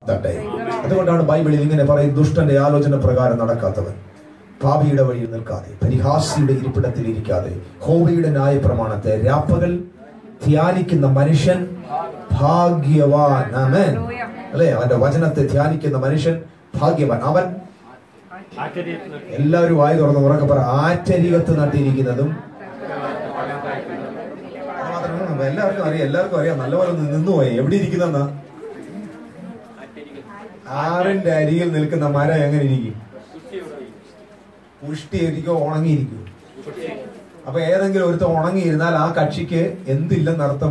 തട്ടെ അതുകൊണ്ടാണ് ബൈബിളിൽ ഇങ്ങനെ പറയും ദുഷ്ടന്റെ ആലോചന പ്രകാരം നടക്കാത്തവൻ പാപിയുടെ വഴിയിൽ നിൽക്കാതെ പരിഹാസിയുടെ ഇരിപ്പിടത്തിൽ ഇരിക്കാതെ ഹോബയുടെ ന്യായപ്രമാണത്തെ രാപ്പകൽ ധ്യാനിക്കുന്ന മനുഷ്യൻ ഭാഗ്യവാൻ ആമേൻ അല്ലെ അവന്റെ വചനത്തെ ധ്യാനിക്കുന്ന മനുഷ്യൻ ഭാഗ്യവാൻ അവൻ എല്ലാവരും വായി തുറന്ന് ഉറക്കെ പറ ആറ്റരികത്ത് നട്ടിരിക്കുന്നതും അത് മാത്രമല്ല, എല്ലാവർക്കും അറിയാം എല്ലാവർക്കും അറിയാം നല്ലപോലെ ഒന്ന് നിന്നുപോയി എവിടെ ഇരിക്കുന്നെന്നാ ആറിന്റെ അരികിൽ നിൽക്കുന്ന മരം എങ്ങനെ ഇരിക്കും പുഷ്ടിയിരിക്കോ ഉണങ്ങിയിരിക്കും അപ്പൊ ഏതെങ്കിലും ഒരുത്തം ഉണങ്ങിയിരുന്നാൽ ആ കക്ഷിക്ക് എന്തില്ലെന്നർത്ഥം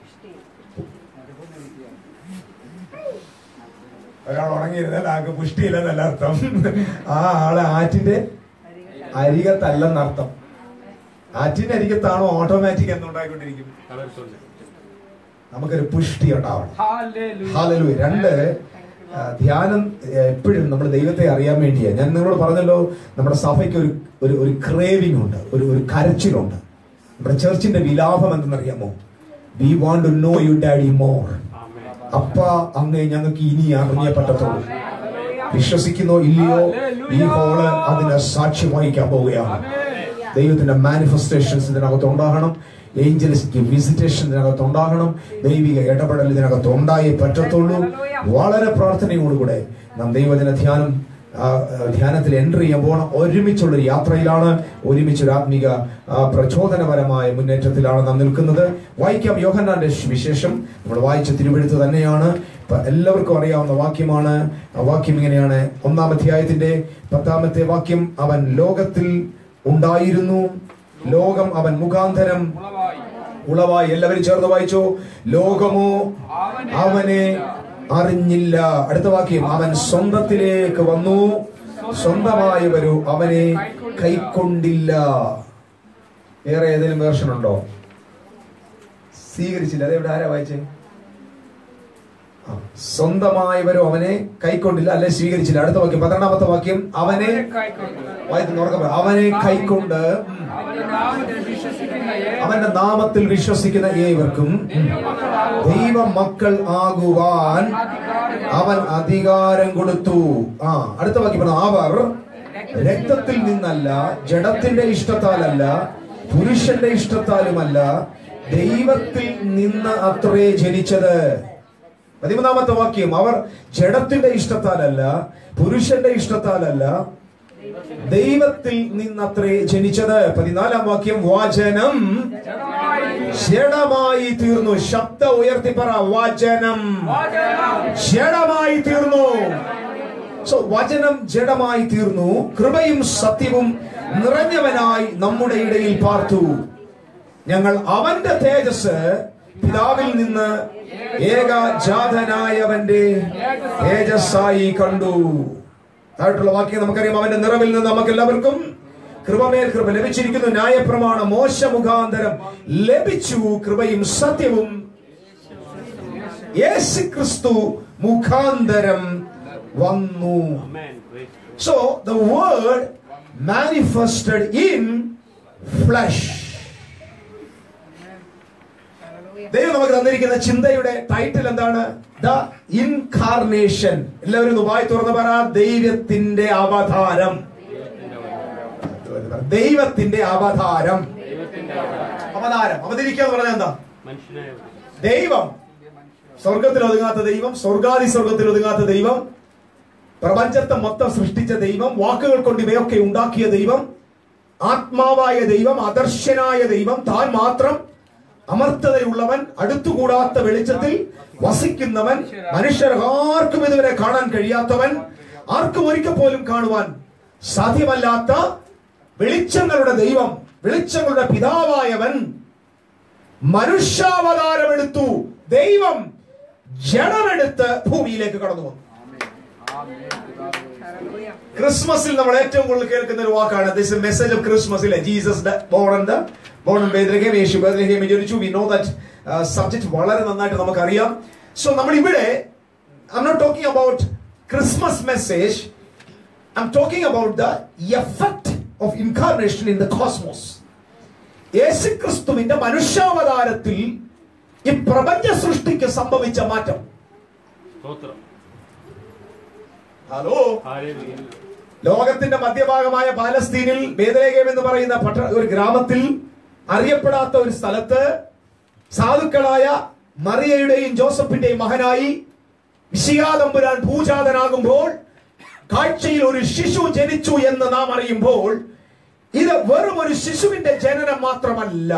ഒരാൾ ഉണങ്ങിയിരുന്നാൽ ആൾക്ക് പുഷ്ടിയില്ലെന്നല്ല അർത്ഥം ആ ആള് ആറ്റിന്റെ അരികത്തല്ലെന്നർത്ഥം ആറ്റിന്റെ അരികത്താണോ ഓട്ടോമാറ്റിക് എന്നുണ്ടായിക്കൊണ്ടിരിക്കും നമുക്കൊരു പുഷ്ടി ഉണ്ടാവണം ഹാലലൂയ രണ്ട് ആ, ധ്യാനം എപ്പോഴും നമ്മൾ ദൈവത്തെ അറിയാൻ വേണ്ടിയാ ഞാൻ നിങ്ങളോട് പറഞ്ഞല്ലോ നമ്മുടെ സഭയ്ക്ക് ഒരു ഒരു ഒരു ക്രേവിംഗ് ഉണ്ട് ഒരു ഒരു കരച്ചിലുണ്ട് നമ്മുടെ ചർച്ചിന്റെ വിലാപം എന്തെന്നറിയാമോ we want to know you daddy more അപ്പ അങ്ങേ ഞങ്ങൾക്ക് ഇനി അറിഞ്ഞേ പറ്റത്തുള്ളൂ വിശ്വസിക്കുന്നോ ഇല്ലയോ ഈ ഹോള് അതിന് സാക്ഷ്യം വഹിക്കാൻ പോവുകയാണ് ദൈവത്തിന്റെ മാനിഫെസ്റ്റേഷൻസ് ഇതിനകത്ത് ഉണ്ടാകണം ഏഞ്ചലിസ്റ്റ് വിസിറ്റേഷൻ ഇതിനകത്ത് ഉണ്ടാകണം ദൈവിക ഇടപെടൽ ഇതിനകത്ത് ഉണ്ടായേ പറ്റത്തുള്ളൂ വളരെ പ്രാർത്ഥനയോടുകൂടെ നാം ദൈവജന ധ്യാനം ആ, ആ, ധ്യാനത്തിൽ എൻട്രി ചെയ്യാൻ പോകണം ഒരുമിച്ചുള്ള ഒരു യാത്രയിലാണ് ഒരുമിച്ചൊരു ആത്മീക ആ, പ്രചോദനപരമായ മുന്നേറ്റത്തിലാണ് നാം നിൽക്കുന്നത് വായിക്കാം യോഹന്നാന്റെ വിശേഷം നമ്മൾ വായിച്ച തിരുവെഴുത്ത് തന്നെയാണ് ഇപ്പൊ എല്ലാവർക്കും അറിയാവുന്ന വാക്യമാണ് ആ വാക്യം ഇങ്ങനെയാണ് ഒന്നാം അധ്യായത്തിന്റെ പത്താമത്തെ വാക്യം അവൻ ലോകത്തിൽ ഉണ്ടായിരുന്നു ലോകം അവൻ മുഖാന്തരം ഉളവായി എല്ലാവരും ചേർന്ന് വായിച്ചോ ലോകമോ അവനെ അറിഞ്ഞില്ല അടുത്ത വാക്യം അവൻ സ്വന്തത്തിലേക്ക് വന്നു സ്വന്തമായവരു അവനെ കൈക്കൊണ്ടില്ല വേറെ ഏതെങ്കിലും വേർഷൻ ഉണ്ടോ സ്വീകരിച്ചില്ല അതെവിടെ ആരാ വായിച്ചേ ആ, സ്വന്തമായവരും അവനെ കൈക്കൊണ്ടില്ല അല്ലെ സ്വീകരിച്ചില്ല അടുത്ത വാക്യം പന്ത്രണ്ടാമത്തെ വാക്യം അവനെ വായിക്കുന്ന ഉറക്കെ പറ. അവനെ കൈക്കൊണ്ട് അവന്റെ നാമത്തിൽ വിശ്വസിക്കുന്ന ഏവർക്കും ദൈവ മക്കൾ ആകുവാൻ അവൻ അധികാരം കൊടുത്തു ആ അടുത്ത വാക്യം പറഞ്ഞു അവർ രക്തത്തിൽ നിന്നല്ല ജഡത്തിന്റെ ഇഷ്ടത്താലല്ല പുരുഷന്റെ ഇഷ്ടത്താലുമല്ല ദൈവത്തിൽ നിന്ന് അത്രേ ജനിച്ചത് പതിമൂന്നാമത്തെ വാക്യം അവർ ജഡത്തിന്റെ ഇഷ്ടത്താലല്ല പുരുഷന്റെ ഇഷ്ടത്താലല്ല ദൈവത്തിൽ നിന്നത്രേ ജനിച്ചത് പതിനാലാം വാക്യം വചനം ജഡമായി തീർന്നു ശബ്ദ ഉയർത്തി പറ വചനം ജഡമായി തീർന്നു സോ വചനം ജഡമായി തീർന്നു കൃപയും സത്യവും നിറഞ്ഞവനായി നമ്മുടെ ഇടയിൽ പാർത്തു ഞങ്ങൾ അവന്റെ തേജസ് പിതാവിൽ നിന്ന് ഏകജാതനായവന്റെ തേജസ്സായി കണ്ടു താഴെയുള്ള വാക്യം നമുക്കറിയാം അവന്റെ നിറവിൽ നിന്ന് നമുക്ക് എല്ലാവർക്കും കൃപമേൽ കൃപ ലഭിച്ചിരിക്കുന്നു ന്യായപ്രമാണ മോശ മുഖാന്തരം ലഭിച്ചു കൃപയും സത്യവും യേശു ക്രിസ്തു മുഖാന്തരം വന്നു so the word manifested in flesh ദൈവം നമുക്ക് തന്നിരിക്കുന്ന ചിന്തയുടെ ടൈറ്റിൽ എന്താണ് ദ ഇൻകാർണേഷൻ എല്ലാവരും ഒന്ന് വായി തുറന്ന് പറ ദൈവത്തിന്റെ അവതാരം ദൈവത്തിന്റെ അവതാരം അവതാരം അവതരിക്കുക എന്ന് പറഞ്ഞാൽ എന്താ ദൈവം സ്വർഗത്തിൽ ഒതുങ്ങാത്ത ദൈവം സ്വർഗാദി സ്വർഗത്തിൽ ഒതുങ്ങാത്ത ദൈവം പ്രപഞ്ചത്തെ മൊത്തം സൃഷ്ടിച്ച ദൈവം വാക്കുകൾ കൊണ്ട് ഇവയൊക്കെ ഉണ്ടാക്കിയ ദൈവം ആത്മാവായ ദൈവം അദർശനായ ദൈവം താൻ മാത്രം അമർത്തതയുള്ളവൻ അടുത്തുകൂടാത്ത വെളിച്ചത്തിൽ വസിക്കുന്നവൻ മനുഷ്യർ ആർക്കും ഇതുവരെ കാണാൻ കഴിയാത്തവൻ ആർക്കും ഒരിക്കൽ പോലും കാണുവാൻ സാധ്യമല്ലാത്ത വെളിച്ചങ്ങളുടെ ദൈവം വെളിച്ചങ്ങളുടെ പിതാവായവൻ മനുഷ്യാവതാരമെടുത്തു ദൈവം ജഡമെടുത്ത് ഭൂമിയിലേക്ക് കടന്നു വന്നു ക്രിസ്മസിൽ നമ്മൾ ഏറ്റവും കൂടുതൽ കേൾക്കുന്ന ഒരു വാക്കാണ് ദിസ് മെസ്സേജ് ഓഫ് ക്രിസ്മസിലെ Jesus born the born Bethlehem യേശു ബേദ്രഹേം ജനിച്ചു വി നോ ദാറ്റ് സബ്ജക്ട് വളരെ നന്നായിട്ട് നമുക്കറിയാം സോ നമ്മൾ ഇവിടെ I not talking about Christmas message I'm talking about the effect of incarnation in the cosmos യേശുക്രിസ്തുവിന്റെ മനുഷ്യാവതാരത്തിൽ ഈ പ്രപഞ്ച സൃഷ്ടിക്ക് സംഭവിച്ച മാറ്റം ഹലോ Hallelujah. ലോകത്തിന്റെ മധ്യഭാഗമായ പാലസ്തീനിൽ ബേദലേഖം എന്ന് പറയുന്ന പട്ട ഒരു ഗ്രാമത്തിൽ അറിയപ്പെടാത്ത ഒരു സ്ഥലത്ത് സാധുക്കളായ മറിയയുടെയും ജോസഫിന്റെയും മകനായി വിശിയാതമ്പുരാൻ പൂജാതനാകുമ്പോൾ കാഴ്ചയിൽ ഒരു ശിശു ജനിച്ചു എന്ന് നാം അറിയുമ്പോൾ ഇത് വെറും ഒരു ശിശുവിന്റെ ജനനം മാത്രമല്ല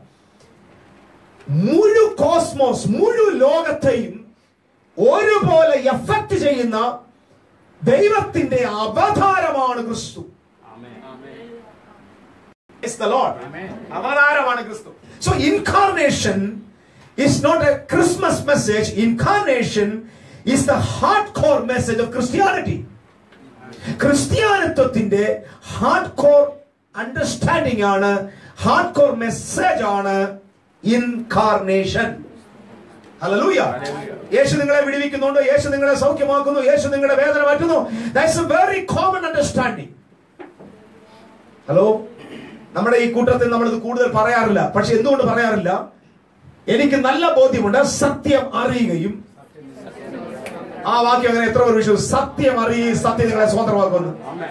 മുഴു കോസ്മോസ് മുഴു ലോകത്തെയും ഒരുപോലെ എഫക്ട് ചെയ്യുന്ന ദൈവത്തിന്റെ അവതാരമാണ് ക്രിസ്തു Amen. Praise the Lord. Amen. അവതാരമാണ് ക്രിസ്തു so incarnation is not a Christmas message incarnation is the hard core message of Christianity ക്രിസ്ത്യാനിത്വത്തിന്റെ ഹാർഡ് കോർ അണ്ടർസ്റ്റാൻഡിംഗ് ആണ് ഹാർഡ് കോർ മെസ്സേജ് ആണ് ഇൻകാർണേഷൻ ഹല്ലേലൂയ യേശു നിങ്ങളെ വിടുവിക്കുന്നുണ്ട് യേശു നിങ്ങളെ സൗഖ്യമാക്കുന്നു യേശു നിങ്ങളുടെ വേദന മാറ്റുന്നു that's a very common understanding hello നമ്മുടെ ഈ കൂട്ടത്തിൽ നമ്മൾ ഇത് കൂടുതൽ പറയാറില്ല പക്ഷെ എന്തുകൊണ്ട് പറയാറില്ല എനിക്ക് നല്ല ബോധ്യമുണ്ട് സത്യം അറിയുകയും ആ വാക്യം അങ്ങനെ എത്ര പേർ വിശ്വസിച്ചു സത്യം അറിയുകയും സത്യം നിങ്ങളെ സ്വതന്ത്രമാക്കുന്നു Amen.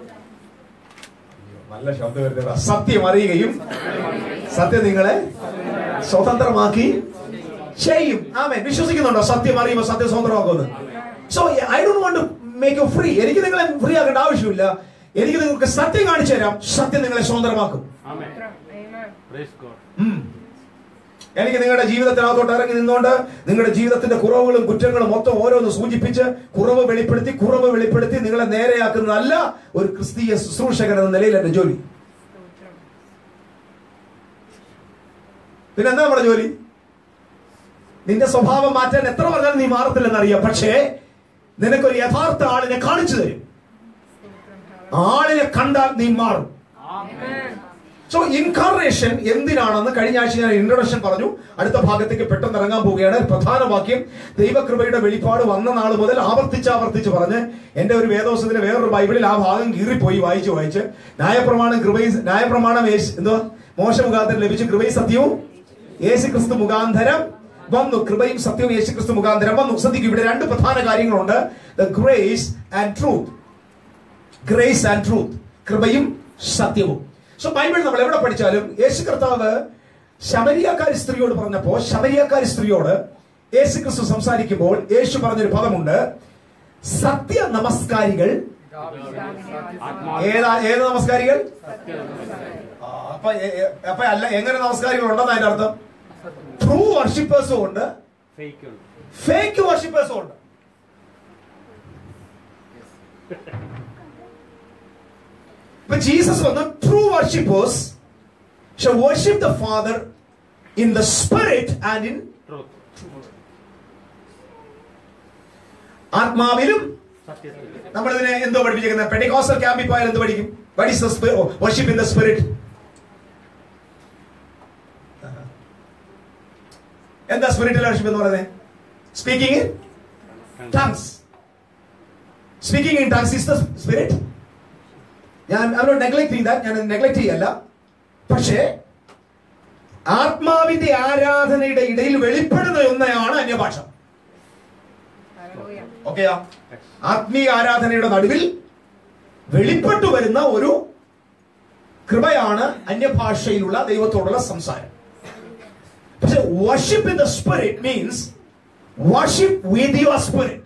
നല്ല ശബ്ദം വരുന്നത് സത്യം അറിയുകയും സത്യം നിങ്ങളെ സ്വതന്ത്രമാക്കി ചെയ്യും ആമേ വിശ്വസിക്കുന്നുണ്ടോ സത്യം അറിയുമ്പോൾ സത്യം സ്വതന്ത്രമാക്കുമെന്ന് so I don't want make you free എനിക്ക് നിങ്ങളെ ഫ്രീ ആക്കേണ്ട ആവശ്യമില്ല എനിക്ക് നിങ്ങൾക്ക് സത്യം കാണിച്ചു തരാം സത്യം നിങ്ങളെ സ്വതന്ത്രമാക്കും Amen. Praise God. ഉം. എനിക്ക് നിങ്ങളുടെ ജീവിതത്തിനകത്തോട്ട് ഇറങ്ങി നിന്നുകൊണ്ട് നിങ്ങളുടെ ജീവിതത്തിന്റെ കുറവുകളും കുറ്റങ്ങളും മൊത്തം ഓരോന്ന് സൂചിപ്പിച്ച് കുറവ് വെളിപ്പെടുത്തി കുറവ് വെളിപ്പെടുത്തി നിങ്ങളെ നേരെയാക്കുന്നതല്ല ഒരു ക്രിസ്തീയ ശുശ്രൂഷകൻ എന്ന നിലയിൽ എന്റെ ജോലി പിന്നെ എന്താ നമ്മുടെ ജോലി നിന്റെ സ്വഭാവം മാറ്റാൻ എത്ര പറഞ്ഞാലും നീ മാറത്തില്ലെന്ന് അറിയാം പക്ഷേ നിനക്കൊരു യഥാർത്ഥ ആളിനെ കാണിച്ചു തരും ആളിനെ കണ്ടാൽ നീ മാറും സോ ഇൻകാർണേഷൻ എന്തിനാണെന്ന് കഴിഞ്ഞ ആഴ്ച ഞാൻ ഇൻട്രൊഡക്ഷൻ പറഞ്ഞു അടുത്ത ഭാഗത്തേക്ക് പെട്ടെന്ന് ഇറങ്ങാൻ പോവുകയാണ് പ്രധാന വാക്യം ദൈവകൃപയുടെ വെളിപ്പാട് വന്ന നാൾ മുതൽ ആവർത്തിച്ച് ആവർത്തിച്ച് പറഞ്ഞ് എന്റെ ഒരു വേദോസത്തിലെ വേറൊരു ബൈബിളിൽ ആ ഭാഗം കീറിപ്പോയി വായിച്ച് വായിച്ച് ന്യായപ്രമാണം കൃപയും ന്യായപ്രമാണം യേശു എന്തോ മോശ മുഖാന്തരം ലഭിച്ചു കൃപയും സത്യവും യേശു ക്രിസ്തു മുഖാന്തരം വന്നു കൃപയും സത്യവും യേശു ക്രിസ്തു മുഖാന്തരം വന്നു ശ്രദ്ധിക്കും ഇവിടെ രണ്ട് പ്രധാന കാര്യങ്ങളുണ്ട് the grace and truth grace and truth കൃപയും സത്യവും സോ ബൈബിൾ നമ്മൾ എവിടെ പഠിച്ചാലും യേശു കർത്താവ് ശമരിയാക്കാരി സ്ത്രീയോട് പറഞ്ഞപ്പോ ശമരിയാക്കാരി സ്ത്രീയോട് യേശു ക്രിസ്തു സംസാരിക്കുമ്പോൾ യേശു പറഞ്ഞൊരു പദമുണ്ട് സത്യ നമസ്കാരികൾ ഏതാ ഏത് നമസ്കാരികൾ ആ, അപ്പൊ എ- എ- അപ്പൊ അല്ല എങ്ങനെ നമസ്കാരികൾ ഉണ്ടെന്ന് അതിന്റെ അർത്ഥം ട്രൂ വർഷിപ്പേഴ്സും ഉണ്ട് Fake ഉണ്ട്. ഫേക്ക് വർഷിപ്പേഴ്സും ഉണ്ട് ഇപ്പൊ ജീസസ് വന്ന true worshippers worship the father in the spirit and in Truth. ആത്മാവിലും സത്യത്തിൽ. നമ്മൾ ഇതിനെ എന്തോ പഠിപ്പിച്ചിരിക്കുന്നത് പെഡിക്കോസ്റ്റൽ ക്യാമ്പിൽ പോയാൽ എന്ത് പഠിക്കും what is the worship in the spirit എന്താ സ്പിരിറ്റിൽ വർഷിപ്പ് എന്ന് പറയുന്നത് speaking in tongues speaking in tongues is the spirit ഞാൻ അവരോട് നെഗ്ലക്ട് ചെയ്താൽ ഞാൻ നെഗ്ലക്ട് ചെയ്യല്ല പക്ഷേ ആത്മാവിന്റെ ആരാധനയുടെ ഇടയിൽ വെളിപ്പെടുന്ന ഒന്നാണ് അന്യഭാഷ ഓക്കെയാ ആത്മീയ ആരാധനയുടെ നടുവിൽ വെളിപ്പെട്ടു വരുന്ന ഒരു കൃപയാണ് അന്യഭാഷയിലുള്ള ദൈവത്തോടുള്ള സംസാരം പക്ഷെ worship in the spirit means worship with your spirit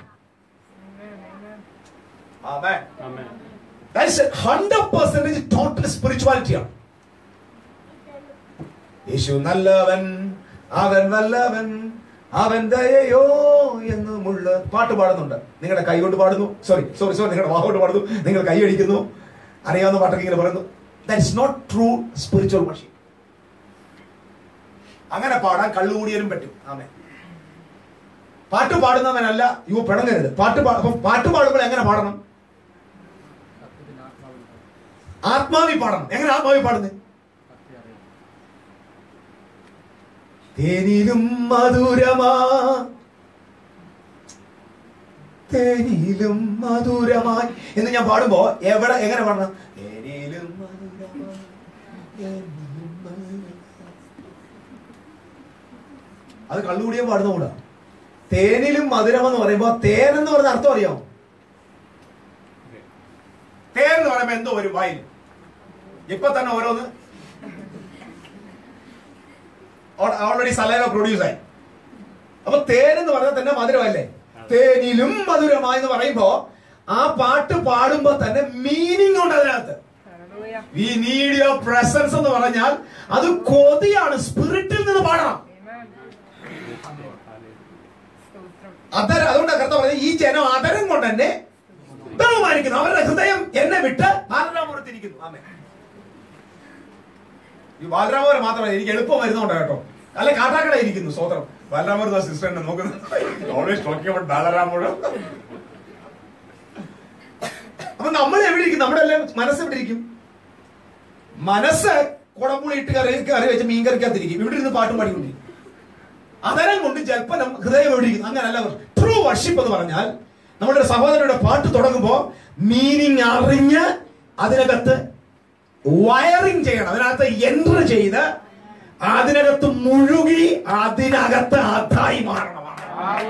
amen Amen. That's hundred percentage total സ്പിരിച്വാലിറ്റിയാണ് യേശു നല്ലവൻ അവൻ നല്ലവൻ അവൻ ദയയോ എന്ന് മുള്ള പാട്ട് പാടുന്നുണ്ട് നിങ്ങളുടെ കൈ കൊണ്ട് പാടുന്നു സോറി സോറി സോറി നിങ്ങളുടെ വാ കൊണ്ട് പാടുന്നു നിങ്ങൾ കൈ അടിക്കുന്നു അറിയാവുന്ന പാട്ടൊക്കെ ഇങ്ങനെ പറയുന്നു that's not true spiritual worship അങ്ങനെ പാടാൻ കള്ളുകൂടിയാലും പറ്റും ആമേ പാട്ട് പാടുന്നവനല്ല യു പിണങ്ങരുത് പാട്ട് പാ- അപ്പം പാട്ട് പാടുമ്പോൾ എങ്ങനെ പാടണം ആത്മാവി പാടണം എങ്ങനെ ആത്മാവി പാടുന്നത് തേനിലും മധുരമാ തേനിലും മധുരമായി എന്ന് ഞാൻ പാടുമ്പോ എവിടെ എങ്ങനെ പാടണം തേനിലും മധുരമാ, തേനിലും മധുരമാ. അത് കള്ളുകൂടിയും പാടുന്ന കൂടാ തേനിലും മധുരം എന്ന് പറയുമ്പോ തേൻ എന്ന് പറഞ്ഞ അർത്ഥം അറിയാമോ തേൻ എന്ന് പറയുമ്പോ എന്തോ ഒരു വായിൽ ഇപ്പൊ തന്നെ ഓരോന്ന് ഓൾറെഡി സലൈവ പ്രൊഡ്യൂസ് ആയി അപ്പൊ തേൻ എന്ന് പറഞ്ഞാൽ തന്നെ മധുരമല്ലേ തേനിലും മധുരമായി എന്ന് പറയുമ്പോ ആ പാട്ട് പാടുമ്പോ തന്നെ മീനിങ് ഉണ്ട് അതിനകത്ത് Hallelujah. We need your presence എന്ന് പറഞ്ഞാൽ അത് കൊതിയാണ് സ്പിരിറ്റിൽ നിന്ന് പാടണം Amen. സ്തോത്രം. അതര അതുകൊണ്ടാണ് കർത്താവ് പറഞ്ഞത് ഈ ജനം അതരം കൊണ്ട് തന്നെ ബഹുമാനിക്കുന്നു അവരുടെ ഹൃദയം എന്നെ വിട്ട് ബാലരാമപുരത്തിരിക്കുന്നു ആമേ ഈ ബാലരാമപുരം മാത്രമല്ല എനിക്ക് എളുപ്പം വരുന്നോണ്ട് കേട്ടോ അല്ല കാട്ടാക്കട ഇരിക്കുന്നു സ്വതന്ത്രം ബാലരാമപുരം സിസ്റ്റർ എന്നെ നോക്കുന്നത് ഓൾവേസ് ടോക്കിംഗ് അബൌട്ട് ബാലരാമപുരം അപ്പൊ നമ്മൾ എവിടെ ഇരിക്കും നമ്മുടെ എല്ലാം മനസ്സ് എവിടെ ഇരിക്കും മനസ്സ് കുടമ്പുളി ഇട്ട് കറി കറി വെച്ച് മീൻ കറിക്കകത്തിരിക്കും ഇവിടെ ഇരുന്ന് പാട്ടും പാടിക്കൊണ്ടിരിക്കും അതരം കൊണ്ട് ജൽപ്പനം ഹൃദയം എവിടെയിരിക്കുന്നു അങ്ങനല്ല ട്രൂ വർഷിപ്പ് എന്ന് പറഞ്ഞാൽ നമ്മുടെ സഹോദരയുടെ പാട്ട് തുടങ്ങുമ്പോ മീനിങ് അറിഞ്ഞ് അതിനകത്ത് വയറിങ് ചെയ്യണം അതിനകത്ത് എൻട്ര ചെയ്ത് അതിനകത്ത് മുഴുകി അതിനകത്ത് അതായി മാറണമാണ്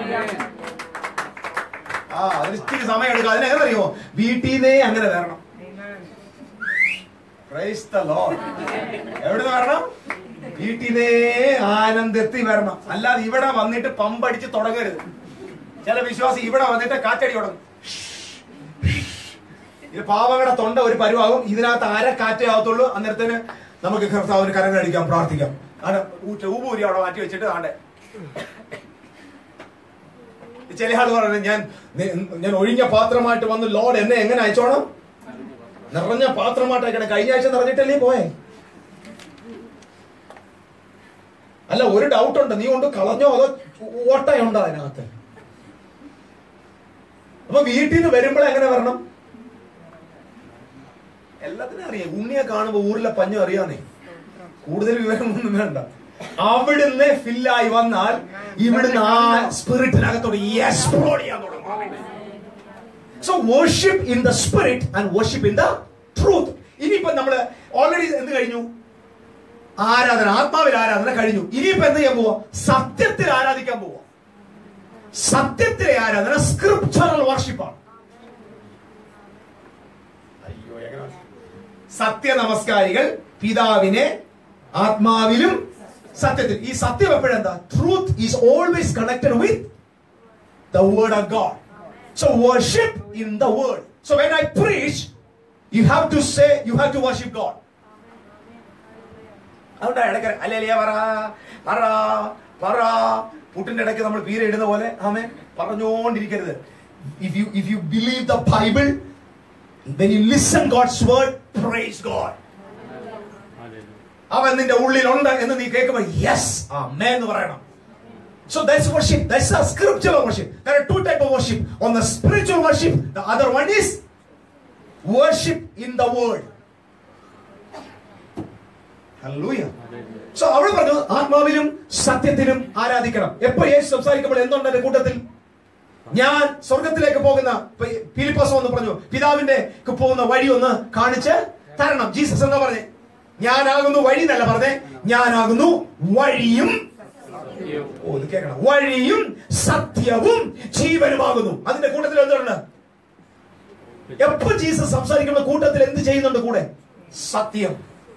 ആ അതിന് ഇത്തിരി സമയം എടുക്കും അതിനെങ്ങനെ അറിയോ വീട്ടിൽ നിന്നേ അങ്ങനെ വരണം Amen. Praise the Lord. എവിടുന്ന് വരണം വീട്ടിലേ ആനന്ദത്തിൽ വരണം അല്ലാതെ ഇവിടെ വന്നിട്ട് പമ്പടിച്ച് തുടങ്ങരുത് ചില വിശ്വാസി ഇവിടെ വന്നിട്ട് കാറ്റടി തുടങ്ങും ഇത് പാവങ്ങളുടെ തൊണ്ട ഒരു പരുവാകും ഇതിനകത്ത് അര കാറ്റേ ആവത്തുള്ളൂ അന്നേരത്തിന് നമുക്ക് കർത്താവിന് കരങ്ങളടിക്കാം പ്രാർത്ഥിക്കാം ആണ് ഊറ്റ ഊപൂരി അവിടെ മാറ്റി വെച്ചിട്ട് ആണ്ടെ ചില ആൾ പറയുന്നത് ഞാൻ ഞാൻ ഒഴിഞ്ഞ പാത്രമായിട്ട് വന്ന് ലോഡ് എന്നെ എങ്ങനെ അയച്ചോണം നിറഞ്ഞ പാത്രമായിട്ട് അയക്കണം കഴിഞ്ഞ ആഴ്ച നിറഞ്ഞിട്ടല്ലേ പോയെ അല്ല ഒരു ഡൗട്ട് ഉണ്ട് നീ കൊണ്ട് കളഞ്ഞോ അതോ ഓട്ടയുണ്ടോ അതിനകത്ത് അപ്പൊ വീട്ടിൽ നിന്ന് വരുമ്പോഴേ എങ്ങനെ വരണം എല്ലാത്തിനും അറിയാം ഉണ്ണിയെ കാണുമ്പോ ഊരിലെ പഞ്ഞം അറിയാന്നേ കൂടുതൽ വിവരമൊന്നും വേണ്ട അവിടുന്ന് ഫില്ലായി വന്നാൽ ഇവിടുന്ന് ആ സ്പിരിറ്റിനകത്തോട് എക്സ്പ്ലോഡ് ചെയ്യാൻ തുടങ്ങും so worship in the spirit and worship in the truth ഇനിയിപ്പോ നമ്മള് ഓൾറെഡി എന്ത് കഴിഞ്ഞു ആരാധന ആത്മാവിൽ ആരാധന കഴിഞ്ഞു ഇനിയിപ്പോ എന്ത് ചെയ്യാൻ പോവാ സത്യത്തിൽ ആരാധിക്കാൻ പോവാ സത്യത്തിലെ ആരാധന സ്ക്രിപ്ചറൽ വർഷിപ്പാണ് അയ്യോ എങ്ങനെ സത്യ നമസ്കാരികൾ പിതാവിനെ ആത്മാവിലും സത്യത്തിൽ ഈ സത്യം എപ്പോഴെന്താ truth is always connected with the word of God. So worship in the word. So when I preach, you have to say, you have to worship God. അതുകൊണ്ടാ ഇടയ്ക്ക് അല്ലേലിയ പറ പറ പറ പുട്ടിന്റെ ഇടയ്ക്ക് നമ്മൾ പീര ഇടുന്ന പോലെ ആമേ പറഞ്ഞുകൊണ്ടിരിക്കരുത് if you if you believe the Bible when you listen God's word praise God അവൻ നിന്റെ ഉള്ളിലുണ്ട് എന്ന് നീ കേൾക്കുമ്പോൾ യെസ് ആ മേ എന്ന് പറയണം So that's worship. That's a scriptural worship. There are two type of worship. On the spiritual worship, the other one is worship in the word. Hallelujah. So അവിടെ പറഞ്ഞു ആത്മാവിലും സത്യത്തിലും ആരാധിക്കണം എപ്പോ യേശു സംസാരിക്കുമ്പോൾ എന്തുണ്ട് എന്റെ കൂട്ടത്തിൽ ഞാൻ സ്വർഗത്തിലേക്ക് പോകുന്ന ഫിലിപ്പോസ് എന്ന് പറഞ്ഞു പിതാവിന്റെ ക്ക് പോകുന്ന വഴി ഒന്ന് കാണിച്ച് തരണം ജീസസ് എന്താ പറഞ്ഞേ ഞാനാകുന്നു വഴി എന്നല്ല പറഞ്ഞേ ഞാനാകുന്നു വഴിയും ഓ ഇത് കേൾക്കണം വഴിയും സത്യവും ജീവനുമാകുന്നു അതിന്റെ കൂട്ടത്തിൽ എന്തുണ്ട് എപ്പോ ജീസസ് സംസാരിക്കുന്ന കൂട്ടത്തിൽ എന്ത് ചെയ്യുന്നുണ്ട് കൂടെ സത്യം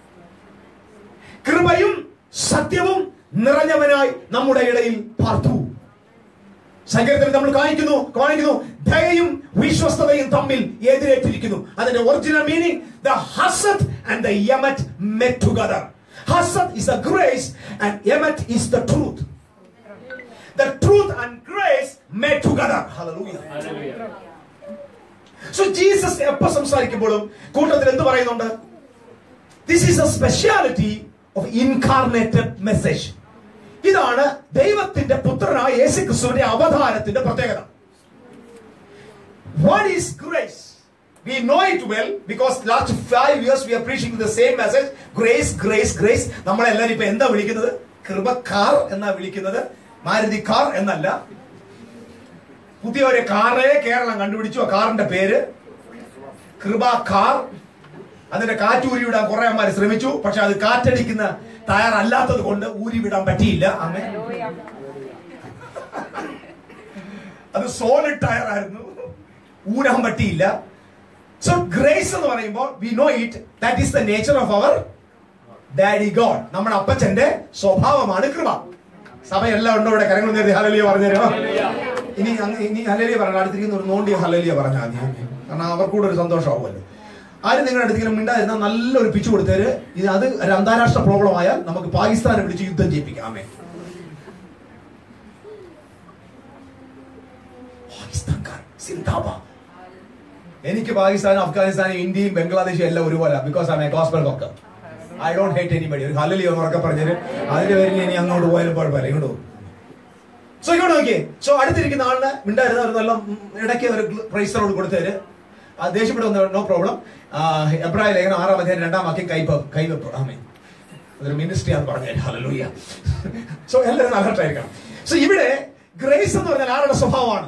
കൃപയും സത്യവും നിറഞ്ഞവനായി നമ്മുടെ ഇടയിൽ പാർത്തു സങ്കീർത്തനം നമ്മൾ കാണിക്കുന്നു കാണിക്കുന്നു ദയയും വിശ്വസ്തതയും തമ്മിൽ എതിരേറ്റിരിക്കുന്നു അതിന്റെ ഒറിജിനൽ മീനിങ് ദ ഹസത്ത് ആൻഡ് ദ യമറ്റ് met together ഹസത്ത് is the grace and യമറ്റ് is the truth the truth and grace met together hallelujah so jesus എപ്പോ സംസാരിക്കുമ്പോഴും കൂട്ടത്തിൽ എന്ത് പറയുന്നുണ്ട് this is a speciality of incarnated message ഇതാണ് ദൈവത്തിന്റെ പുത്രനായ യേശു ക്രിസ്തുവിന്റെ അവതാരത്തിന്റെ പ്രത്യേകത What is grace? We know it well because last five years we are preaching the same message. Grace, grace, grace. നമ്മളെല്ലാരും ഇപ്പൊ എന്താ വിളിക്കുന്നത് കൃപക്കാർ എന്നാ വിളിക്കുന്നത് മാരുതി കാർ എന്നല്ല പുതിയ ഒരു കാറേ കേരളം കണ്ടുപിടിച്ചു ആ കാറിന്റെ പേര് കൃപ കാർ അതിന്റെ കാറ്റ് ഊരി വിടാൻ കുറെ അമ്മമാര് ശ്രമിച്ചു പക്ഷെ അത് കാറ്റടിക്കുന്ന ടയർ അല്ലാത്തത് കൊണ്ട് ഊരി വിടാൻ പറ്റിയില്ല അമ്മ Hallelujah. അത് സോളിഡ് ടയർ ആയിരുന്നു ഊരാൻ പറ്റിയില്ല സോ ഗ്രേസ് എന്ന് പറയുമ്പോൾ we know it that is the nature of our daddy God നമ്മുടെ അപ്പച്ചന്റെ സ്വഭാവമാണ് കൃപ സഭയെല്ലാം ഉണ്ടോ ഇവിടെ കരങ്ങൾ നേരത്തെ ഹലലിയ പറഞ്ഞു തരുമോ ഇനി അങ്ങ് ഇനി ഹലലിയ പറയണം അടുത്തിരിക്കുന്ന ഒരു നോണ്ടി ഹലലിയ പറഞ്ഞാൽ മതി കാരണം അവർക്കൂടെ ഒരു സന്തോഷമാവുമല്ലോ ആരും നിങ്ങളുടെ അടുത്തേക്കും മിണ്ടായിരുന്ന നല്ലൊരു പിച്ചു കൊടുത്തര് ഇത് അത് ഒരു അന്താരാഷ്ട്ര പ്രോബ്ലം ആയാൽ നമുക്ക് പാകിസ്ഥാനെ വിളിച്ച് യുദ്ധം ചെയ്യിപ്പിക്കാമേ പാകിസ്ഥാൻകാർ സിന്ദാബാദ് എനിക്ക് പാകിസ്ഥാനും അഫ്ഗാനിസ്ഥാനും ഇന്ത്യയും ബംഗ്ലാദേശും എല്ലാം ഒരുപോലെ ബിക്കോസ് ഐ ഗോസ്ബൽ ഒക്കെ ഐ ഡോണ്ട് ഹേറ്റ് എനിബഡി ഒരു ഹല്ലലി എന്നൊക്കെ പറഞ്ഞത് അതിന്റെ പേരിൽ ഇനി അങ്ങോട്ട് പോയാലും കുഴപ്പമില്ല ഇങ്ങോട്ട് പോകും സോ ഇങ്ങോട്ട് നോക്കിയേ സോ അടുത്തിരിക്കുന്ന ആളിന് മിണ്ടായിരുന്ന ഒരു നല്ല ഉം, ഇടയ്ക്ക് ഒരു പ്രൈസറോട് കൊടുത്തവര് ആ ദേഷ്യപ്പെടുന്ന നോ പ്രോബ്ലം എബ്രായ ലേഖനം ആറാം അധ്യായം രണ്ടാം വാക്യം കൈപ്പ് കൈവെപ്പ് ആമേ അതൊരു മിനിസ്ട്രി ആണെന്ന് പറഞ്ഞു ഹലലൂയ സോ എല്ലാവരും അലർട്ടായിരിക്കണം സോ ഇവിടെ ഗ്രേസ് എന്ന് പറഞ്ഞാൽ ആരുടെ സ്വഭാവമാണ്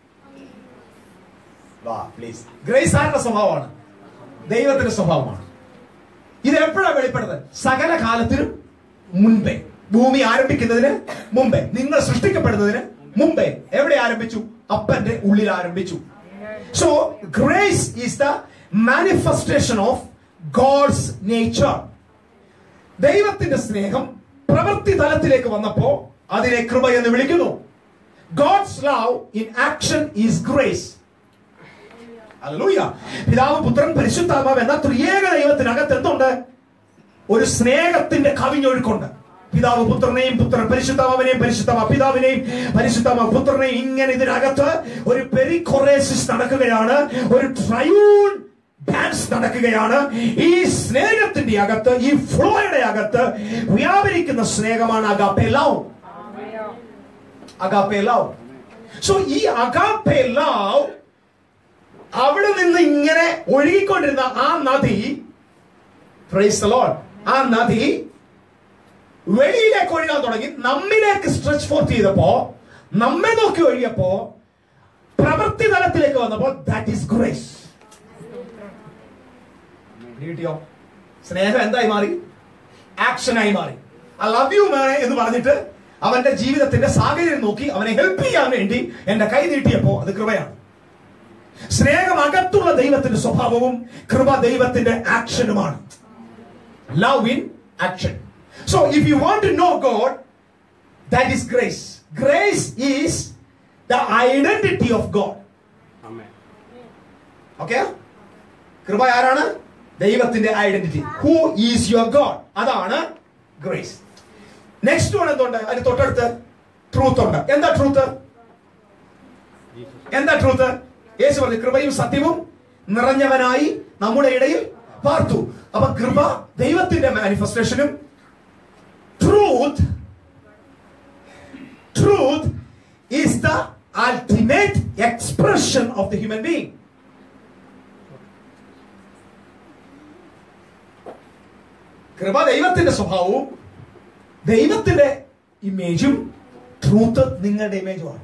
വാ പ്ലീസ് ഗ്രേസ് ആരുടെ സ്വഭാവമാണ് ദൈവത്തിന്റെ സ്വഭാവമാണ് ഇത് എപ്പോഴാണ് വെളിപ്പെടുന്നത് സകല കാലത്തിനും മുൻപേ ഭൂമി ആരംഭിക്കുന്നതിന് മുമ്പേ നിങ്ങൾ സൃഷ്ടിക്കപ്പെടുന്നതിന് മുമ്പേ എവിടെ ആരംഭിച്ചു അപ്പന്റെ ഉള്ളിൽ ആരംഭിച്ചു so grace is the manifestation of God's nature ദൈവത്തിന്റെ സ്നേഹം പ്രവൃത്തി തലത്തിലേക്ക് വന്നപ്പോ അതിനെ കൃപ എന്ന് വിളിക്കുന്നു God's love in action is grace hallelujah പിതാവ് പുത്രൻ പരിശുദ്ധാത്മാവ് എന്ന ത്രിയേക ദൈവത്തിനകത്ത് എന്തുണ്ട് ഒരു സ്നേഹത്തിന്റെ കവിഞ്ഞൊഴുക്കുണ്ട് പിതാവ് പുത്രനെയും പുത്രൻ പരിശുദ്ധാവിനെയും പരിശുദ്ധമ പിതാവിനെയും പരിശുദ്ധമ പുത്രനെയും ഇങ്ങനെ ഇതിനകത്ത് ഒരു പെരിക്കൊറേസിസ് നടക്കുകയാണ് ഒരു ട്രയൂൺ ഡാൻസ് നടക്കുകയാണ് ഈ സ്നേഹത്തിന്റെ അകത്ത് ഈ ഫ്ലോയുടെ അകത്ത് വ്യാപരിക്കുന്ന സ്നേഹമാണ് agape love agape love so ഈ അഗാപ്പെ ലവ് അവിടെ നിന്ന് ഇങ്ങനെ ഒഴുകിക്കൊണ്ടിരുന്ന ആ നദി പ്രൈസ് the Lord. ആ നദി വെളിയിലേക്ക് ഒഴുകാൻ തുടങ്ങി നമ്മിലേക്ക് സ്ട്രെച്ച് ഫോർത്ത് ചെയ്തപ്പോ നമ്മെ നോക്കി ഒഴുകിയപ്പോ പ്രവൃത്തി തലത്തിലേക്ക് വന്നപ്പോ ദാറ്റ് ഈസ് ഗ്രേസ് കിട്ടിയോ സ്നേഹം എന്തായി മാറി ആക്ഷനായി മാറി ഐ ലവ് യു മോനെ എന്ന് പറഞ്ഞിട്ട് അവന്റെ ജീവിതത്തിന്റെ സാഹചര്യം നോക്കി അവനെ ഹെൽപ്പ് ചെയ്യാൻ വേണ്ടി എന്റെ കൈ നീട്ടിയപ്പോ അത് കൃപയാണ് സ്നേഹം അകത്തുള്ള ദൈവത്തിന്റെ സ്വഭാവവും കൃപ ദൈവത്തിന്റെ ആക്ഷനുമാണ് love in action so if you want to know God that is grace grace is the identity of God Amen. Okay കൃപ ആരാണ് ദൈവത്തിന്റെ identity who is your God അതാണ് ഗ്രേസ് നെക്സ്റ്റ് വൺ എന്തുണ്ട് അതിന് തൊട്ടടുത്ത് ട്രൂത്ത് ഉണ്ട് എന്താ ട്രൂത്ത് Jesus. എന്താ ട്രൂത്ത് യേശു പറഞ്ഞു കൃപയും സത്യവും നിറഞ്ഞവനായി നമ്മുടെ ഇടയിൽ പാർത്തു അപ്പൊ കൃപ ദൈവത്തിന്റെ മാനിഫെസ്റ്റേഷനും truth truth is the ultimate expression of the human being കൃപ ദൈവത്തിന്റെ സ്വഭാവവും ദൈവത്തിന്റെ ഇമേജും ട്രൂത്ത് നിങ്ങളുടെ ഇമേജുമാണ്